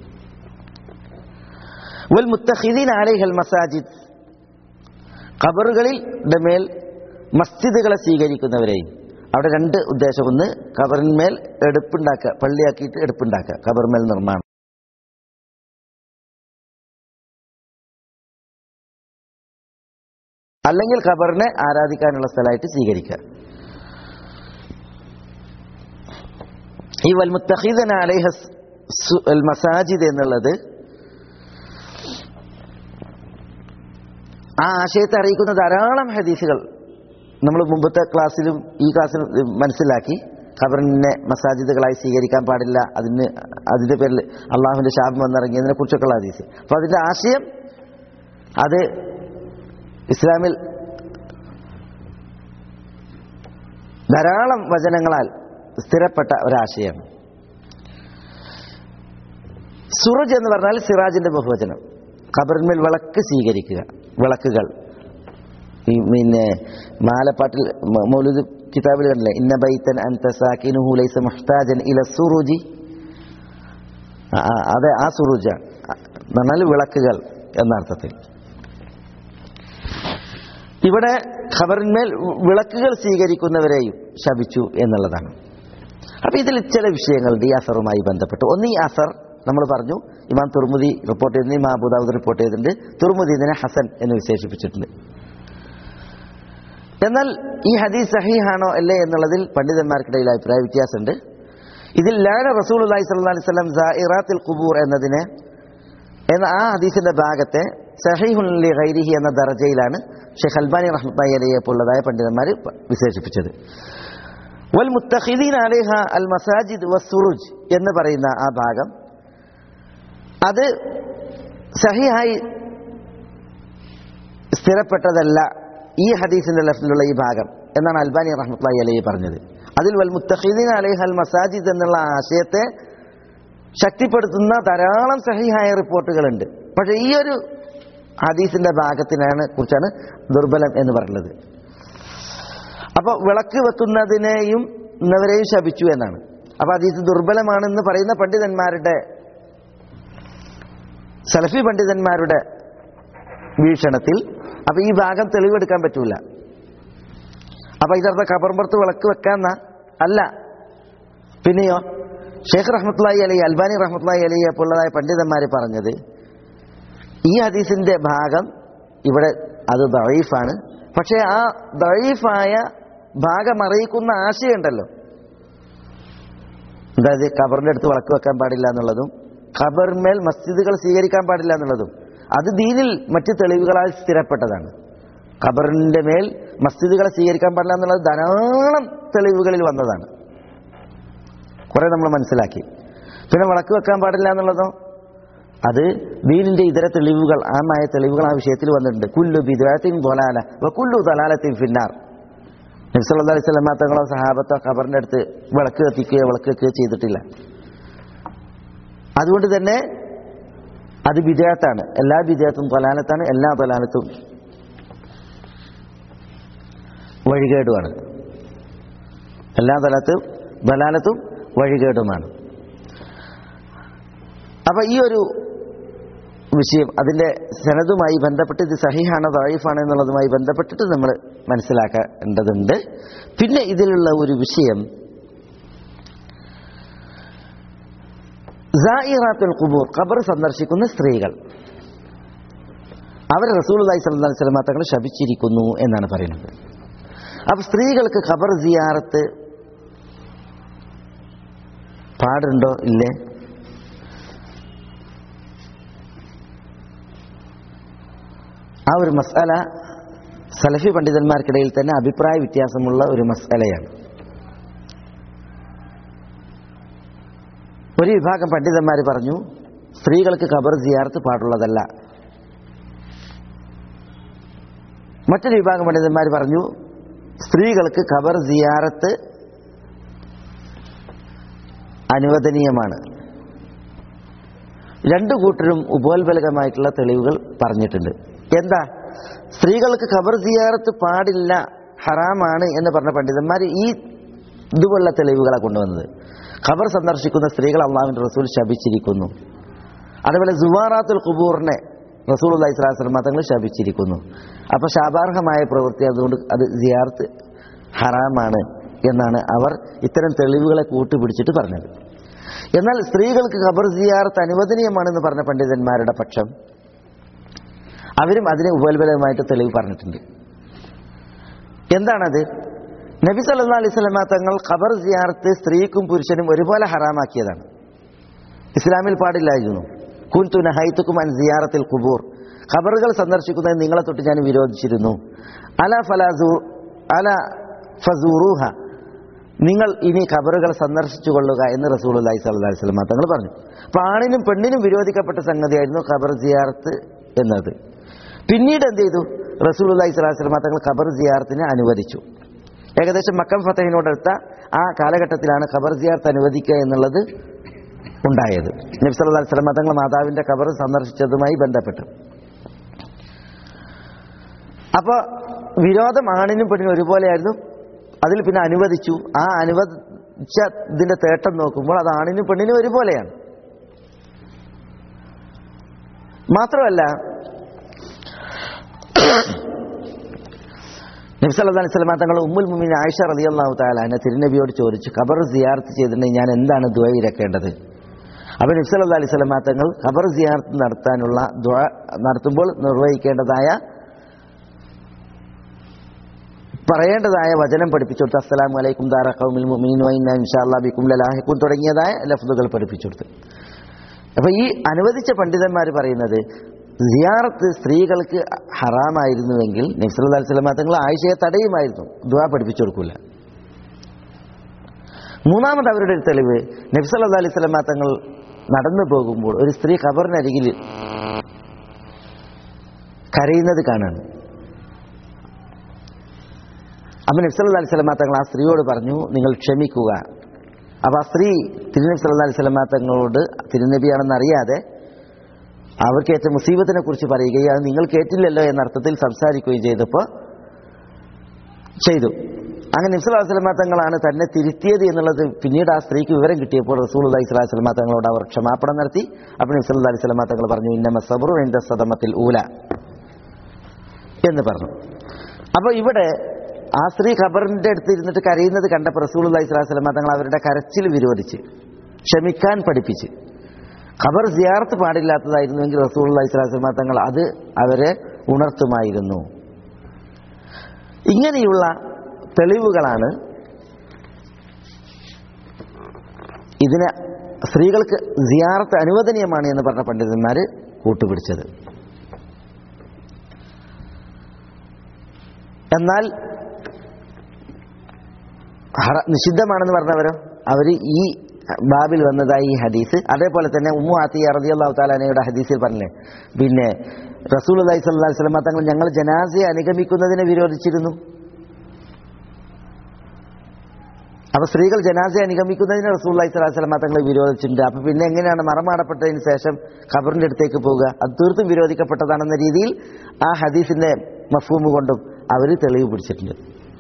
വൽ മുത്തഖിദീൻ അലൈഹൽ മസാജിദ് ഖബറുകളിൽ മേൽ മസ്ജിദുകളെ സ്വീകരിക്കുന്നവരെയും അവിടെ രണ്ട് ഉദ്ദേശം ഒന്ന് ഖബറിന്മേൽ എടുപ്പുണ്ടാക്കുക പള്ളിയാക്കിയിട്ട് എടുപ്പുണ്ടാക്കുക ഖബറിന്മേൽ നിർമ്മാണം അല്ലെങ്കിൽ ഖബറിനെ ആരാധിക്കാനുള്ള സ്ഥലമായിട്ട് സ്വീകരിക്കുക ഈ വൽ മുത്തഖീദന അലൈഹ മസാജിദ് എന്നുള്ളത് ആ ആശയത്തെ അറിയിക്കുന്ന ധാരാളം ഹദീസുകൾ നമ്മൾ മുമ്പത്തെ ക്ലാസ്സിലും ഈ ക്ലാസ്സിലും മനസ്സിലാക്കി ഖബറിനെ മസാജിദുകളായി സ്വീകരിക്കാൻ പാടില്ല അതിന് അതിന്റെ പേരിൽ അള്ളാഹുവിന്റെ ശാപം വന്നിറങ്ങിയതിനെ കുറിച്ചൊക്കെയുള്ള ഹദീസ് അപ്പൊ അതിന്റെ ആശയം അത് ഇസ്ലാമിൽ ധാരാളം വചനങ്ങളാൽ സ്ഥിരപ്പെട്ട ഒരാശയമാണ് സുറജ് എന്ന് പറഞ്ഞാൽ സിറാജിന്റെ ബഹുവചനം ഖബറിന്മേൽ വിളക്ക് സ്വീകരിക്കുക വിളക്കുകൾ ഈ പിന്നെ മാലപ്പാട്ടിൽ മ- മൗലൂദ് കിതാബിൽ കണ്ടില്ലേ ഇന്ന ബൈത്തൻ അൻത സാക്കിനുഹു ലൈസ മുഹ്താജൻ ഇല സുറുജി ആ, ആ, അതെ ആ സുറുജ എന്ന് പറഞ്ഞാൽ വിളക്കുകൾ എന്ന അർത്ഥത്തിൽ ഇവിടെ ഖബറിന്മേൽ വിളക്കുകൾ സ്വീകരിക്കുന്നവരെയും ശപിച്ചു എന്നുള്ളതാണ് അപ്പൊ ഇതിൽ ചില വിഷയങ്ങളുണ്ട് ഈ അസറുമായി ബന്ധപ്പെട്ട് ഒന്ന് ഈ അസർ നമ്മൾ പറഞ്ഞു ഇമാം തുർമുദി റിപ്പോർട്ട് ചെയ്തിട്ടുണ്ട് ഇമാം അബുദാബുദ് റിപ്പോർട്ട് ചെയ്തിട്ടുണ്ട് തുർമുദി ഇതിനെ ഹസൻ എന്ന് വിശേഷിപ്പിച്ചിട്ടുണ്ട് എന്നാൽ ഈ ഹദീസ് സഹീഹാണോ അല്ലേ എന്നുള്ളതിൽ പണ്ഡിതന്മാർക്കിടയിൽ അഭിപ്രായ വ്യത്യാസമുണ്ട് ഇതിൽ ലാന റസൂൽ അലൈഹി സ്വല്ലല്ലാഹി അലൈഹി വസല്ലം സായിറാത്തിൽ ഖുബൂർ എന്നതിനെ എന്ന ആ ഹദീസിന്റെ ഭാഗത്തെ സഹീഹുൻ ലി ഗൈരിഹി എന്ന ദർജയിലാണ് ഷെയ്ഖ് അൽബാനി റഹ്മത്തായി അലിയെ പോലുള്ളതായ പണ്ഡിതന്മാർ പ- വിശേഷിപ്പിച്ചത് വൽ മുത്തഖിദീൻ അലൈഹ അൽ മസാജിദ് വസുറുജ് എന്ന് പറയുന്ന ആ ഭാഗം അത് സഹിഹായി സ്ഥിരപ്പെട്ടതല്ല ഈ ഹദീസിന്റെ ലഫ്റ്റിലുള്ള ഈ ഭാഗം എന്നാണ് അൽബാനി റഹ്മത്തുള്ളാഹി അലൈഹി പറഞ്ഞത് അതിൽ വൽ മുത്തഖിദീൻ അലൈഹ അൽ മസാജിദ് എന്നുള്ള ആശയത്തെ ശക്തിപ്പെടുത്തുന്ന ധാരാളം സഹിഹായ റിപ്പോർട്ടുകളുണ്ട് പക്ഷെ ഈ ഒരു ഹദീസിന്റെ ഭാഗത്തിനാണ് കുറിച്ചാണ് ദുർബലം എന്ന് പറയുന്നത് അപ്പൊ വിളക്ക് വെക്കുന്നതിനെയും ഇന്നവരെയും ശപിച്ചു എന്നാണ് അപ്പൊ ഹദീസ് ദുർബലമാണെന്ന് പറയുന്ന പണ്ഡിതന്മാരുടെ സലഫി പണ്ഡിതന്മാരുടെ വീക്ഷണത്തിൽ അപ്പൊ ഈ ഭാഗം തെളിവെടുക്കാൻ പറ്റൂല അപ്പൊ ഇതർത്ഥ കബർമ്പുറത്ത് വിളക്ക് വെക്കാന്ന അല്ല പിന്നെയോ ഷെയ്ഖ് റഹ്മത്തുള്ളാഹി അലി അൽബാനി റഹ്മത്തുള്ളാഹി അലിയെ പോലുള്ളതായ പണ്ഡിതന്മാർ പറഞ്ഞത് ഈ ഹദീസിന്റെ ഭാഗം ഇവിടെ അത് ദഴീഫാണ് പക്ഷേ ആ ദഴീഫായ ഭാഗം അറിയിക്കുന്ന ആശയമുണ്ടല്ലോ അതായത് ഖബറിന്റെ അടുത്ത് വിളക്ക് വെക്കാൻ പാടില്ല എന്നുള്ളതും ഖബറിന്മേൽ മസ്ജിദുകൾ സ്വീകരിക്കാൻ പാടില്ല എന്നുള്ളതും അത് ദീനിൽ മറ്റ് തെളിവുകളാൽ സ്ഥിരപ്പെട്ടതാണ് ഖബറിന്റെ മേൽ മസ്ജിദുകളെ സ്വീകരിക്കാൻ പാടില്ല എന്നുള്ളത് ധാരാളം തെളിവുകളിൽ വന്നതാണ് കുറെ നമ്മൾ മനസ്സിലാക്കി പിന്നെ വിളക്ക് വെക്കാൻ പാടില്ല എന്നുള്ളതോ അത് ദീനിന്റെ ഇതര തെളിവുകൾ ആമായ തെളിവുകൾ ആ വിഷയത്തിൽ വന്നിട്ടുണ്ട് കുല്ലു ബിദാത്തിൻ തൊലാല കുല്ലു തൊലാലത്തിൻ ഫിന്നാർ നബ്സല്ലാ അലൈഹി സ്വലമ തങ്ങളോ സഹാബത്തോ ഖബറിന്റെ അടുത്ത് വിളക്ക് കത്തിക്കുകയോ വിളക്ക് വെക്കുകയോ ചെയ്തിട്ടില്ല അതുകൊണ്ട് തന്നെ അത് വിജയത്താണ് എല്ലാ വിജയത്തും തൊലാലത്താണ് എല്ലാ തൊലാലത്തും വഴികേടുമാണ് എല്ലാ തലത്തും ബലാലത്തും വഴികേടുമാണ് അപ്പൊ ഈ ഒരു വിഷയം അതിന്റെ സനതുമായി ബന്ധപ്പെട്ട് ഇത് സഹിഹാണോ ദായിഫാണോ എന്നുള്ളതുമായി ബന്ധപ്പെട്ടിട്ട് നമ്മൾ മനസ്സിലാക്കേണ്ടതുണ്ട് പിന്നെ ഇതിലുള്ള ഒരു വിഷയം സായിറാത്തുൽ ഖുബൂർ ഖബർ സന്ദർശിക്കുന്ന സ്ത്രീകൾ അവർ റസൂലുള്ളാഹി സ്വല്ലല്ലാഹി അലൈഹി വസല്ലം തങ്ങൾ ശപിച്ചിരിക്കുന്നു എന്നാണ് പറയുന്നത് അപ്പൊ സ്ത്രീകൾക്ക് ഖബർ സിയാറത്ത് പാടുണ്ടോ ഇല്ലേ ആ ഒരു മസാല സലഫി പണ്ഡിതന്മാർക്കിടയിൽ തന്നെ അഭിപ്രായ വ്യത്യാസമുള്ള ഒരു മസാലയാണ് ഒരു വിഭാഗം പണ്ഡിതന്മാർ പറഞ്ഞു സ്ത്രീകൾക്ക് ഖബർ സിയാർത്ത് പാടുള്ളതല്ല മറ്റൊരു വിഭാഗം പണ്ഡിതന്മാർ പറഞ്ഞു സ്ത്രീകൾക്ക് ഖബർ സിയാറത്ത് അനുവദനീയമാണ് രണ്ടു കൂട്ടരും ഉപോത്ബലകമായിട്ടുള്ള തെളിവുകൾ പറഞ്ഞിട്ടുണ്ട് എന്താ സ്ത്രീകൾക്ക് ഖബർ സിയാറത്ത് പാടില്ല ഹറാമാണ് എന്ന് പറഞ്ഞ പണ്ഡിതന്മാർ ഈ ഇതുപോലുള്ള തെളിവുകളാണ് കൊണ്ടുവന്നത് ഖബർ സന്ദർശിക്കുന്ന സ്ത്രീകൾ അള്ളാഹുവിന്റെ റസൂൽ ശപിച്ചിരിക്കുന്നു അതുപോലെ സുവാറാത്തുൽ ഖുബൂറിനെ റസൂൽ അള്ളഹി സ്വലാസ്ലം തങ്ങൾ ശപിച്ചിരിക്കുന്നു അപ്പൊ ശാപാർഹമായ പ്രവൃത്തി അതുകൊണ്ട് അത് സിയാർത്ത് ഹറാമാണ് എന്നാണ് അവർ ഇത്തരം തെളിവുകളെ കൂട്ടുപിടിച്ചിട്ട് പറഞ്ഞത് എന്നാൽ സ്ത്രീകൾക്ക് ഖബർ സിയാർത്ത് അനുവദനീയമാണെന്ന് പറഞ്ഞ പണ്ഡിതന്മാരുടെ പക്ഷം അവരും അതിന് ഉപോത്ബലമായിട്ട് തെളിവ് പറഞ്ഞിട്ടുണ്ട് എന്താണത് നബി സല്ലാ അലൈഹി സ്വലമ തങ്ങൾ ഖബർ സിയാർത്ത് സ്ത്രീക്കും പുരുഷനും ഒരുപോലെ ഹറാമാക്കിയതാണ് ഇസ്ലാമിൽ പാടില്ലായിരുന്നു കുൻതു നഹൈത്തുക്കും അൻ സിയാറത്തിൽ ഖുബൂർ ഖബറുകൾ സന്ദർശിക്കുന്നത് നിങ്ങളെ തൊട്ട് ഞാൻ വിരോധിച്ചിരുന്നു അല ഫലാസു അല ഫസൂറുഹ നിങ്ങൾ ഇനി ഖബറുകൾ സന്ദർശിച്ചു കൊള്ളുക എന്ന് റസൂൽ അലൈഹി സ്വല്ലി സ്വലമ തങ്ങൾ പറഞ്ഞു അപ്പൊ ആണിനും പെണ്ണിനും വിരോധിക്കപ്പെട്ട സംഗതിയായിരുന്നു ഖബർ സിയാർത്ത് എന്നത് പിന്നീട് എന്ത് ചെയ്തു റസൂൽ അലൈഹി സ്വലാഹു സ്വലമ തങ്ങൾ ഖബർ സിയാർത്തിനെ അനുവദിച്ചു ഏകദേശം മക്കം ഫത്തഹിനോടടുത്ത ആ കാലഘട്ടത്തിലാണ് ഖബർ സിയാർത്ത് അനുവദിക്കുക എന്നുള്ളത് ഉണ്ടായത് നബി സല്ലല്ലാഹു അലൈഹി വസല്ലം തങ്ങൾ മാതാവിന്റെ ഖബർ സന്ദർശിച്ചതുമായി ബന്ധപ്പെട്ട് അപ്പോൾ വിരോധം ആണിനും പെണ്ണിനും ഒരുപോലെയായിരുന്നു അതിൽ പിന്നെ അനുവദിച്ചു ആ അനുവദിച്ച ഇതിന്റെ തേട്ടം നോക്കുമ്പോൾ അത് ആണിനും പെണ്ണിനും ഒരുപോലെയാണ് മാത്രമല്ല നബി സല്ലല്ലാഹു അലൈഹി വസല്ലം തങ്ങൾ ഉമ്മുൽ മുഅ്മിനീൻ ആയിഷ റളിയല്ലാഹു തആല അന്ന തിരുനബിയോട് ചോദിച്ചു ഖബർ സിയാറത്ത് ചെയ്തിട്ടുണ്ടെങ്കിൽ ഞാൻ എന്താണ് ദുആ ഇരക്കേണ്ടത് അപ്പോൾ നബി സല്ലല്ലാഹു അലൈഹി വസല്ലം തങ്ങൾ ഖബർ സിയാറത്ത് നടത്താനുള്ള ദുആ നടത്തുമ്പോൾ നിർവഹിക്കേണ്ടതായ പറയേണ്ടതായ വചനം പഠിപ്പിച്ചു കൊടുത്തു അസ്സലാമു അലൈക്കും ദാറ ഖൗമിൽ മുഅ്മിനീൻ വ ഇന്നാ ഇൻഷാല്ലാഹ് ബിക്കും ലലാഹിഖൂൻ തുടങ്ങിയതായ ലഫ്ദുകൾ പഠിപ്പിച്ചു കൊടുത്തു അപ്പോൾ ഈ അനുവദിച്ച പണ്ഡിതന്മാർ പറയുന്നത് സിയാറത്ത് സ്ത്രീകൾക്ക് ഹറാമായിരുന്നുവെങ്കിൽ നബ്സല്ലാ അലൈഹി സ്വലമ തങ്ങൾ ആയിഷയെ തടയുമായിരുന്നു ദുആ പഠിപ്പിച്ചു കൊടുക്കൂല മൂന്നാമത് അവരുടെ ഒരു തെളിവ് നബ്സല്ലാ അലൈഹി സ്വലമ തങ്ങൾ നടന്നു പോകുമ്പോൾ ഒരു സ്ത്രീ ഖബറിനരികിൽ കരയുന്നത് കാണാണ് അപ്പം നബ്സല്ലാ അലൈഹി സ്വലമ തങ്ങൾ ആ സ്ത്രീയോട് പറഞ്ഞു നിങ്ങൾ ക്ഷമിക്കുക അപ്പോൾ ആ സ്ത്രീ തിരുനബി സല്ലാ അലൈഹി സ്വലമ തങ്ങളോട് തിരുനബിയാണെന്ന് അറിയാതെ അവർക്കേറ്റ മുസീബത്തിനെ കുറിച്ച് പറയുകയും അത് നിങ്ങൾ കേട്ടില്ലല്ലോ എന്ന അർത്ഥത്തിൽ സംസാരിക്കുകയും ചെയ്തപ്പോൾ ചെയ്തു അങ്ങനെ നിസ്ലാ സ്വലമ തങ്ങളാണ് തന്നെ തിരുത്തിയത് എന്നുള്ളത് പിന്നീട് ആ സ്ത്രീക്ക് വിവരം കിട്ടിയപ്പോൾ റസൂൽ അലൈഹി സ്വലാഹു സ്വലമ തങ്ങളോട് അവർ ക്ഷമാപണം നടത്തി അപ്പോൾ നിസ്ലാ അലൈഹി സ്വലമ തങ്ങൾ പറഞ്ഞു ഇന്നമ സബറു എൻ്റെ സദമത്തിൽ ഊല എന്ന് പറഞ്ഞു അപ്പോൾ ഇവിടെ ആ സ്ത്രീ ഖബറിന്റെ അടുത്ത് ഇരുന്നിട്ട് കരയുന്നത് കണ്ടപ്പോൾ റസൂൽ അലൈഹി സ്വലാഹു സ്വലമ തങ്ങൾ അവരുടെ കരച്ചിൽ വിരോധിച്ച് ക്ഷമിക്കാൻ പഠിപ്പിച്ച് ഖബർ സിയാർത്ത് പാടില്ലാത്തതായിരുന്നുവെങ്കിൽ റസൂൽ അലൈഹി സ്വലാഹു സ്വലമ തങ്ങൾ അത് അവരെ ഉണർത്തുമായിരുന്നു ഇങ്ങനെയുള്ള തെളിവുകളാണ് ഇതിന് സ്ത്രീകൾക്ക് സിയാറത്ത് അനുവദനീയമാണ് എന്ന് പറഞ്ഞ പണ്ഡിതന്മാർ കൂട്ടുപിടിച്ചത് എന്നാൽ ഹറ- നിഷിദ്ധമാണെന്ന് പറഞ്ഞവരോ അവർ ഈ ബാബിൽ വന്നതായി ഈ ഹദീസ് അതേപോലെ തന്നെ ഉമ്മു ആത്തിയ റളിയല്ലാഹു താലാനയുടെ ഹദീസിൽ പറഞ്ഞില്ലേ പിന്നെ റസൂൽ അലൈഹി സ്വല്ലല്ലാഹു അലൈഹി വസല്ലം തങ്ങൾ ഞങ്ങൾ ജനാസയെ അനുഗമിക്കുന്നതിനെ വിരോധിച്ചിരുന്നു അപ്പൊ സ്ത്രീകൾ ജനാസയെ അനുഗമിക്കുന്നതിന് റസൂൽ അലൈഹി സ്വലാഹു വസല്ലം തങ്ങൾ വിരോധിച്ചിട്ടുണ്ട് അപ്പൊ പിന്നെ എങ്ങനെയാണ് മറമാടപ്പെട്ടതിന് ശേഷം ഖബറിന്റെ അടുത്തേക്ക് പോവുക അത് തീർത്തും വിരോധിക്കപ്പെട്ടതാണെന്ന രീതിയിൽ ആ ഹദീസിന്റെ മഫൂമ് കൊണ്ടും അവർ തെളിവ് പിടിച്ചിട്ടുണ്ട്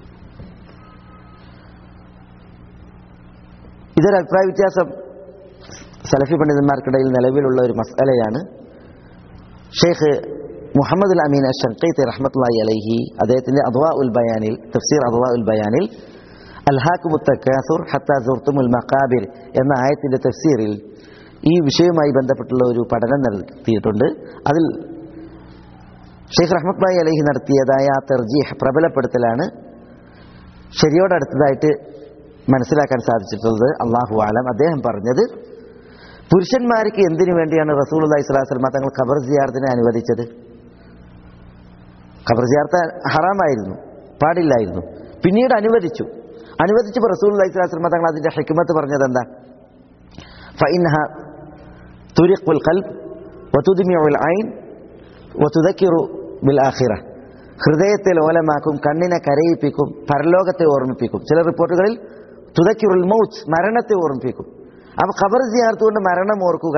ഇതൊരു അഭിപ്രായ വ്യത്യാസം സലഫി പണ്ഡിതന്മാർക്കിടയിൽ നിലവിലുള്ള ഒരു മസലയാണ് ഷെയ്ഖ് മുഹമ്മദ് അൽ അമീൻ ഷങ്കൈത്ത് റഹ്മത്തുള്ളാഹി അലൈഹി അദ്ദേഹത്തിന്റെ അദ്വാ ഉൽ ബയാനിൽ തഫ്സീർ അദ്വാ ഉൽ ബയാനിൽ അൽഹാഖുമുത്തക്കാസുർ ഹത്ത സുർത്തുമുൽ മക്കാബിർ എന്ന ആയത്തിന്റെ തഫ്സീറിൽ ഈ വിഷയവുമായി ബന്ധപ്പെട്ടുള്ള ഒരു പഠനം നടത്തിയിട്ടുണ്ട് അതിൽ ഷെയ്ഖ് റഹ്മത്ത്ലായി അലഹി നടത്തിയതായ ആ തെർജീഹ് പ്രബലപ്പെടുത്തലാണ് ശരിയോടടുത്തതായിട്ട് മനസ്സിലാക്കാൻ സാധിച്ചിട്ടുള്ളത് അള്ളാഹു ആലം അദ്ദേഹം പറഞ്ഞത് പുരുഷന്മാർക്ക് എന്തിനു വേണ്ടിയാണ് റസൂൽ അലൈഹി സ്വലാസ്ലമ തങ്ങൾ ഖബർ സിയാർത്തിനെ അനുവദിച്ചത് ഖബർ സിയാർത്ത് ഹറാമായിരുന്നു പാടില്ലായിരുന്നു പിന്നീട് അനുവദിച്ചു അനുവദിച്ചപ്പോൾ റസൂൽ അലൈഹി സ്വലാസ്ലമ തങ്ങൾ അതിന്റെ ഹിക്മത്ത് പറഞ്ഞത് എന്താ ഫൈൻഹ തുരിഖുൽ ഖൽബ് വതുദ്മിഉൽ ഐൻ വതുദക്കിറു ബിൽ ആഖിറ ഹൃദയത്തെ ലോലമാക്കും കണ്ണിനെ കരയിപ്പിക്കും പരലോകത്തെ ഓർമ്മിപ്പിക്കും ചില റിപ്പോർട്ടുകളിൽ തുതക്കിറുൽ മൗത്ത് മരണത്തെ ഓർമ്മിപ്പിക്കും അപ്പൊ ഖബർ സിയാർത്ത് കൊണ്ട് മരണം ഓർക്കുക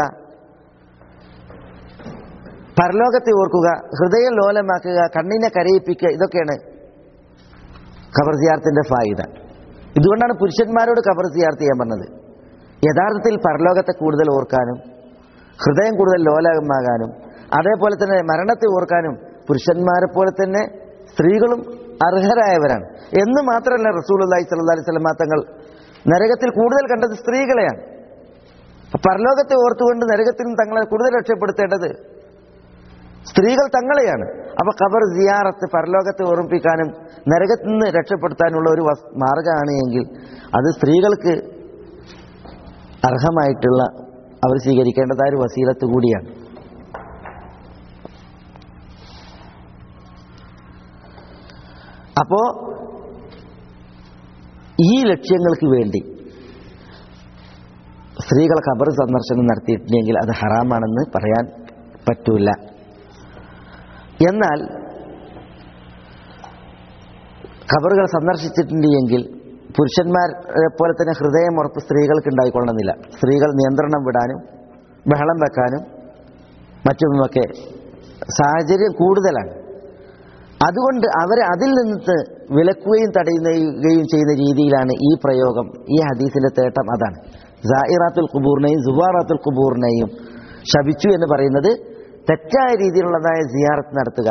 പരലോകത്തെ ഓർക്കുക ഹൃദയം ലോലമാക്കുക കണ്ണിനെ കരയിപ്പിക്കുക ഇതൊക്കെയാണ് ഖബർ സിയാർത്തിന്റെ ഫായിദ ഇതുകൊണ്ടാണ് പുരുഷന്മാരോട് ഖബർ സിയാർത്ത് ചെയ്യാൻ പറഞ്ഞത് യഥാർത്ഥത്തിൽ പരലോകത്തെ കൂടുതൽ ഓർക്കാനും ഹൃദയം കൂടുതൽ ലോലമാകാനും അതേപോലെ തന്നെ മരണത്തെ ഓർക്കാനും പുരുഷന്മാരെ പോലെ തന്നെ സ്ത്രീകളും അർഹരായവരാണ് എന്ന് മാത്രമല്ല റസൂൽ അള്ളാഹി സ്വല്ലി സ്വലമ തങ്ങൾ നരകത്തിൽ കൂടുതൽ കണ്ടത് സ്ത്രീകളെയാണ് പരലോകത്തെ ഓർത്തുകൊണ്ട് നരകത്തിൽ നിന്ന് തങ്ങളെ കൂടുതൽ രക്ഷപ്പെടുത്തേണ്ടത് സ്ത്രീകൾ തങ്ങളെയാണ് അപ്പൊ ഖബർ സിയാറത്ത് പരലോകത്തെ ഓർമ്മിപ്പിക്കാനും നരകത്തിൽ നിന്ന് രക്ഷപ്പെടുത്താനുള്ള ഒരു വസ്- മാർഗമാണ് എങ്കിൽ അത് സ്ത്രീകൾക്ക് അർഹമായിട്ടുള്ള അവർ സ്വീകരിക്കേണ്ടതായ ഒരു വസീലത്ത് കൂടിയാണ് അപ്പോ ഈ ലക്ഷ്യങ്ങൾക്ക് വേണ്ടി സ്ത്രീകൾ ഖബർ സന്ദർശനം നടത്തിയിട്ടില്ലെങ്കിൽ അത് ഹറാമാണെന്ന് പറയാൻ പറ്റൂല എന്നാൽ ഖബറുകൾ സന്ദർശിച്ചിട്ടുണ്ട് എങ്കിൽ പുരുഷന്മാരെ പോലെ തന്നെ ഹൃദയം ഉറപ്പ് സ്ത്രീകൾക്ക് ഉണ്ടായിക്കൊള്ളണമെന്നില്ല സ്ത്രീകൾ നിയന്ത്രണം വിടാനും ബഹളം വെക്കാനും മറ്റുമൊക്കെ സാഹചര്യം കൂടുതലാണ് അതുകൊണ്ട് അവരെ അതിൽ നിന്ന് വിലക്കുകയും തടയുകയും ചെയ്യുന്ന രീതിയിലാണ് ഈ പ്രയോഗം ഈ ഹദീസിന്റെ തേട്ടം അതാണ് സായിറാത്തുൽ കുബൂറിനെയും സുബാറാത്തുൽ കുബൂറിനെയും ശപിച്ചു എന്ന് പറയുന്നത് തെറ്റായ രീതിയിലുള്ളതായ സിയാറത്ത് നടത്തുക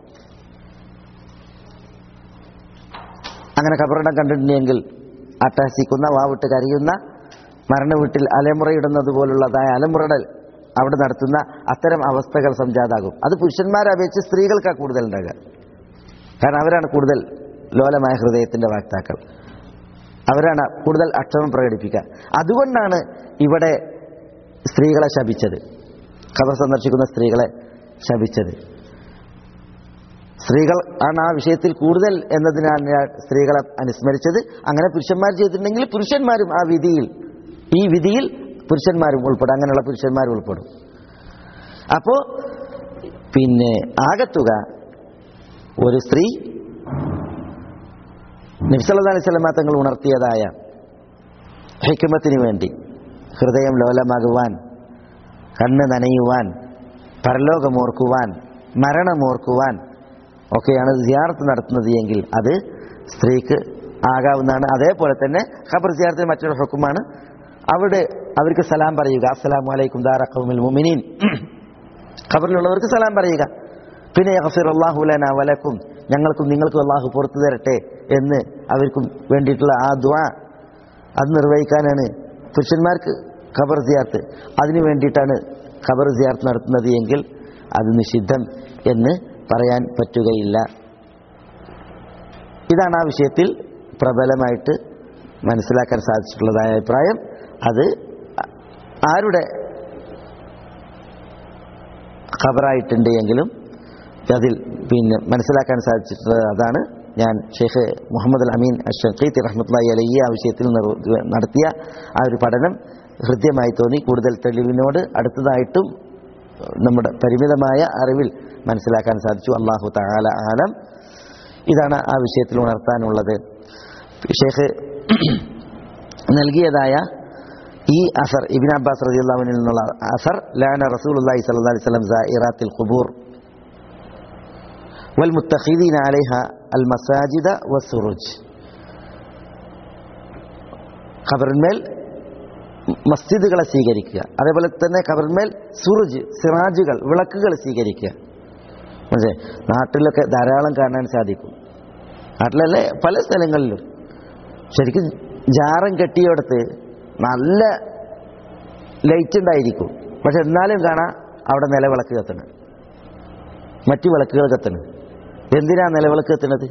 അങ്ങനെ കബറിടം കണ്ടിട്ടുണ്ടെങ്കിൽ അട്ടഹസിക്കുന്ന വാവിട്ട് കരയുന്ന മരണ വീട്ടിൽ അലമുറയിടുന്നത് പോലുള്ളതായ അലമുറടൽ അവിടെ നടത്തുന്ന അത്തരം അവസ്ഥകൾ സംജാതാകും അത് പുരുഷന്മാരെ അപേക്ഷിച്ച് സ്ത്രീകൾക്കാണ് കൂടുതൽ ഉണ്ടാകുക കാരണം അവരാണ് കൂടുതൽ ലോലമായ ഹൃദയത്തിന്റെ വാക്താക്കൾ അവരാണ് കൂടുതൽ അക്ഷരം പ്രകടിപ്പിക്കുക അതുകൊണ്ടാണ് ഇവിടെ സ്ത്രീകളെ ശപിച്ചത് കഥ സന്ദർശിക്കുന്ന സ്ത്രീകളെ ശപിച്ചത് സ്ത്രീകൾ ആണ് ആ വിഷയത്തിൽ കൂടുതൽ എന്നതിനാണ് ഞാൻ സ്ത്രീകളെ അനുസ്മരിച്ചത് അങ്ങനെ പുരുഷന്മാർ ചെയ്തിട്ടുണ്ടെങ്കിൽ പുരുഷന്മാരും ആ വിധിയിൽ ഈ വിധിയിൽ പുരുഷന്മാരും ഉൾപ്പെടും അങ്ങനെയുള്ള പുരുഷന്മാരും ഉൾപ്പെടും അപ്പോ പിന്നെ ആകത്തുക ഒരു സ്ത്രീ നബ്സല്ലാ അലൈഹി സ്വലമ തങ്ങൾ ഉണർത്തിയതായ ഹിക്കുമത്തിന് വേണ്ടി ഹൃദയം ലോലമാകുവാൻ കണ്ണ് നനയുവാൻ പരലോകമോർക്കുവാൻ മരണമോർക്കുവാൻ ഒക്കെയാണ് സിയാർത്ത് നടത്തുന്നത് എങ്കിൽ അത് സ്ത്രീക്ക് ആകാവുന്നതാണ് അതേപോലെ തന്നെ ഖബർ സിയാർത്തിന് മറ്റൊരു ഹുക്കുമാണ് അവിടെ അവർക്ക് സലാം പറയുക അസ്സലാമു അലൈക്കും ദാറഖൗമിൽ മുഅ്മിനീൻ ഖബറിലുള്ളവർക്ക് സലാം പറയുക പിന്നെ യഗ്ഫിറുല്ലാഹുലന വലക്കും ഞങ്ങൾക്കും നിങ്ങൾക്കും അള്ളാഹു പുറത്തു തരട്ടെ എന്ന് അവർക്കും വേണ്ടിയിട്ടുള്ള ആ ദ്വാ അത് നിർവഹിക്കാനാണ് പുരുഷന്മാർക്ക് ഖബർ സിയാർത്ത് അതിനു വേണ്ടിയിട്ടാണ് ഖബർ സിയാർത്ത് നടത്തുന്നത് എങ്കിൽ അത് നിഷിദ്ധം എന്ന് പറയാൻ പറ്റുകയില്ല ഇതാണ് ആ വിഷയത്തിൽ പ്രബലമായിട്ട് മനസ്സിലാക്കാൻ സാധിച്ചിട്ടുള്ളതായ അഭിപ്രായം അത് ആരുടെ ഖബറായിട്ടുണ്ട് എങ്കിലും അതിൽ പിന്നെ മനസ്സിലാക്കാൻ സാധിച്ചിട്ടുള്ളത് അതാണ് ഞാൻ ഷെയ്ഖ് മുഹമ്മദ് അൽ അമീൻ അഷീത്ത് റഹ്മത്തുള്ളി അലി ആ വിഷയത്തിൽ നിർ- നടത്തിയ ആ ഒരു പഠനം ഹൃദ്യമായി തോന്നി കൂടുതൽ തെളിവിനോട് അടുത്തതായിട്ടും നമ്മുടെ പരിമിതമായ അറിവിൽ മനസ്സിലാക്കാൻ സാധിച്ചു അള്ളാഹു തആല ആലം ഇതാണ് ആ വിഷയത്തിൽ ഉണർത്താനുള്ളത് ഷെയ്ഖ് നൽകിയതായ ഈ അസർ ഇബിൻ അബ്ബാസ് റളിയല്ലാഹുവിൽ നിന്നുള്ള അസർ ലാന റസൂലുള്ളാഹി സ്വല്ലല്ലാഹി അലൈഹി വസല്ലം സായിറാത്തിൽ ഖുബൂർ والمتخذين عليها المساجد والسروج ഖബറിന്മേൽ മസ്ജിദുകളെ സ്വീകരിക്കുക അതേപോലെ തന്നെ ഖബറിന്മേൽ സുറുജ് സിറാജുകൾ വിളക്കുകൾ സ്വീകരിക്കുക മനസ്സിലായി നാട്ടിലൊക്കെ ധാരാളം കാണാൻ സാധിക്കും നാട്ടിലല്ലേ പല സ്ഥലങ്ങളിലും ശരിക്കും ജാറം കെട്ടിയെടുത്ത് നല്ല ലൈറ്റ് ഉണ്ടായിരിക്കും പക്ഷെ എന്നാലും കാണാം അവിടെ നിലവിളക്ക് കത്തണം മറ്റു വിളക്കുകൾ കത്തണം എന്തിനാ നിലവിളക്ക് കത്തുന്നത്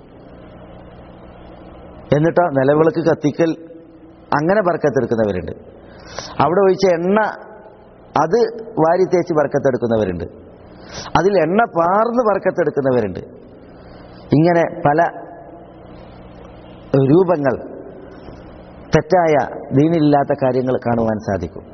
എന്നിട്ടോ നിലവിളക്ക് കത്തിക്കൽ അങ്ങനെ ബർക്കത്തെടുക്കുന്നവരുണ്ട് അവിടെ ഒഴിച്ച എണ്ണ അത് വാരി തേച്ച് ബർക്കത്തെടുക്കുന്നവരുണ്ട് അതിൽ എണ്ണ പാർന്ന് ബർക്കത്തെടുക്കുന്നവരുണ്ട് ഇങ്ങനെ പല രൂപങ്ങൾ തെറ്റായ ദീനില്ലാത്ത കാര്യങ്ങൾ കാണുവാൻ സാധിക്കും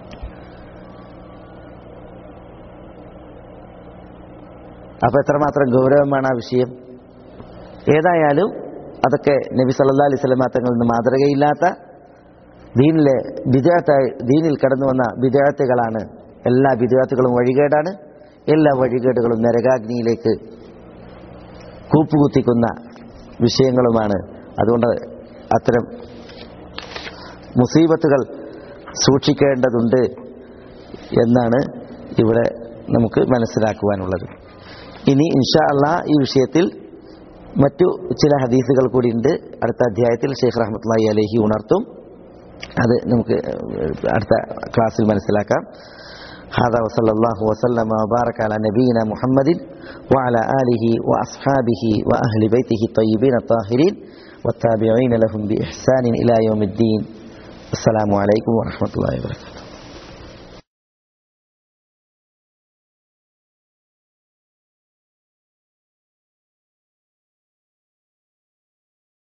അപ്പൊ എത്രമാത്രം ഗൗരവമാണ് ആ വിഷയം ഏതായാലും അതൊക്കെ നബി സല്ലാ അലൈഹി സ്വലമാ തങ്ങളിൽ നിന്ന് മാതൃകയില്ലാത്ത ദീനിലെ വിദേഹത്തായി ദീനിൽ കടന്നു വന്ന വിദേഹത്തുകളാണ് എല്ലാ വിദേഹത്തുകളും വഴികേടാണ് എല്ലാ വഴികേടുകളും നരകാഗ്നിയിലേക്ക് കൂപ്പുകുത്തിക്കുന്ന വിഷയങ്ങളുമാണ് അതുകൊണ്ട് അത്തരം മുസീബത്തുകൾ സൂക്ഷിക്കേണ്ടതുണ്ട് എന്നാണ് ഇവിടെ നമുക്ക് മനസ്സിലാക്കുവാനുള്ളത് ഇനി ഇൻഷാ അള്ളാ ഈ വിഷയത്തിൽ മറ്റു ചില ഹദീസുകൾ കൂടിയുണ്ട് അടുത്ത അധ്യായത്തിൽ ഷെയ്ഖ് റഹ്മത്തുള്ളി അലഹി ഉണർത്തും അത് നമുക്ക് അടുത്ത ക്ലാസ്സിൽ മനസ്സിലാക്കാം هذا وصلى الله وسلم وبارك على نبينا محمد وعلى آله وأصحابه وأهل بيته الطيبين الطاهرين والتابعين لهم بإحسان إلى يوم الدين السلام عليكم ورحمة الله وبركاته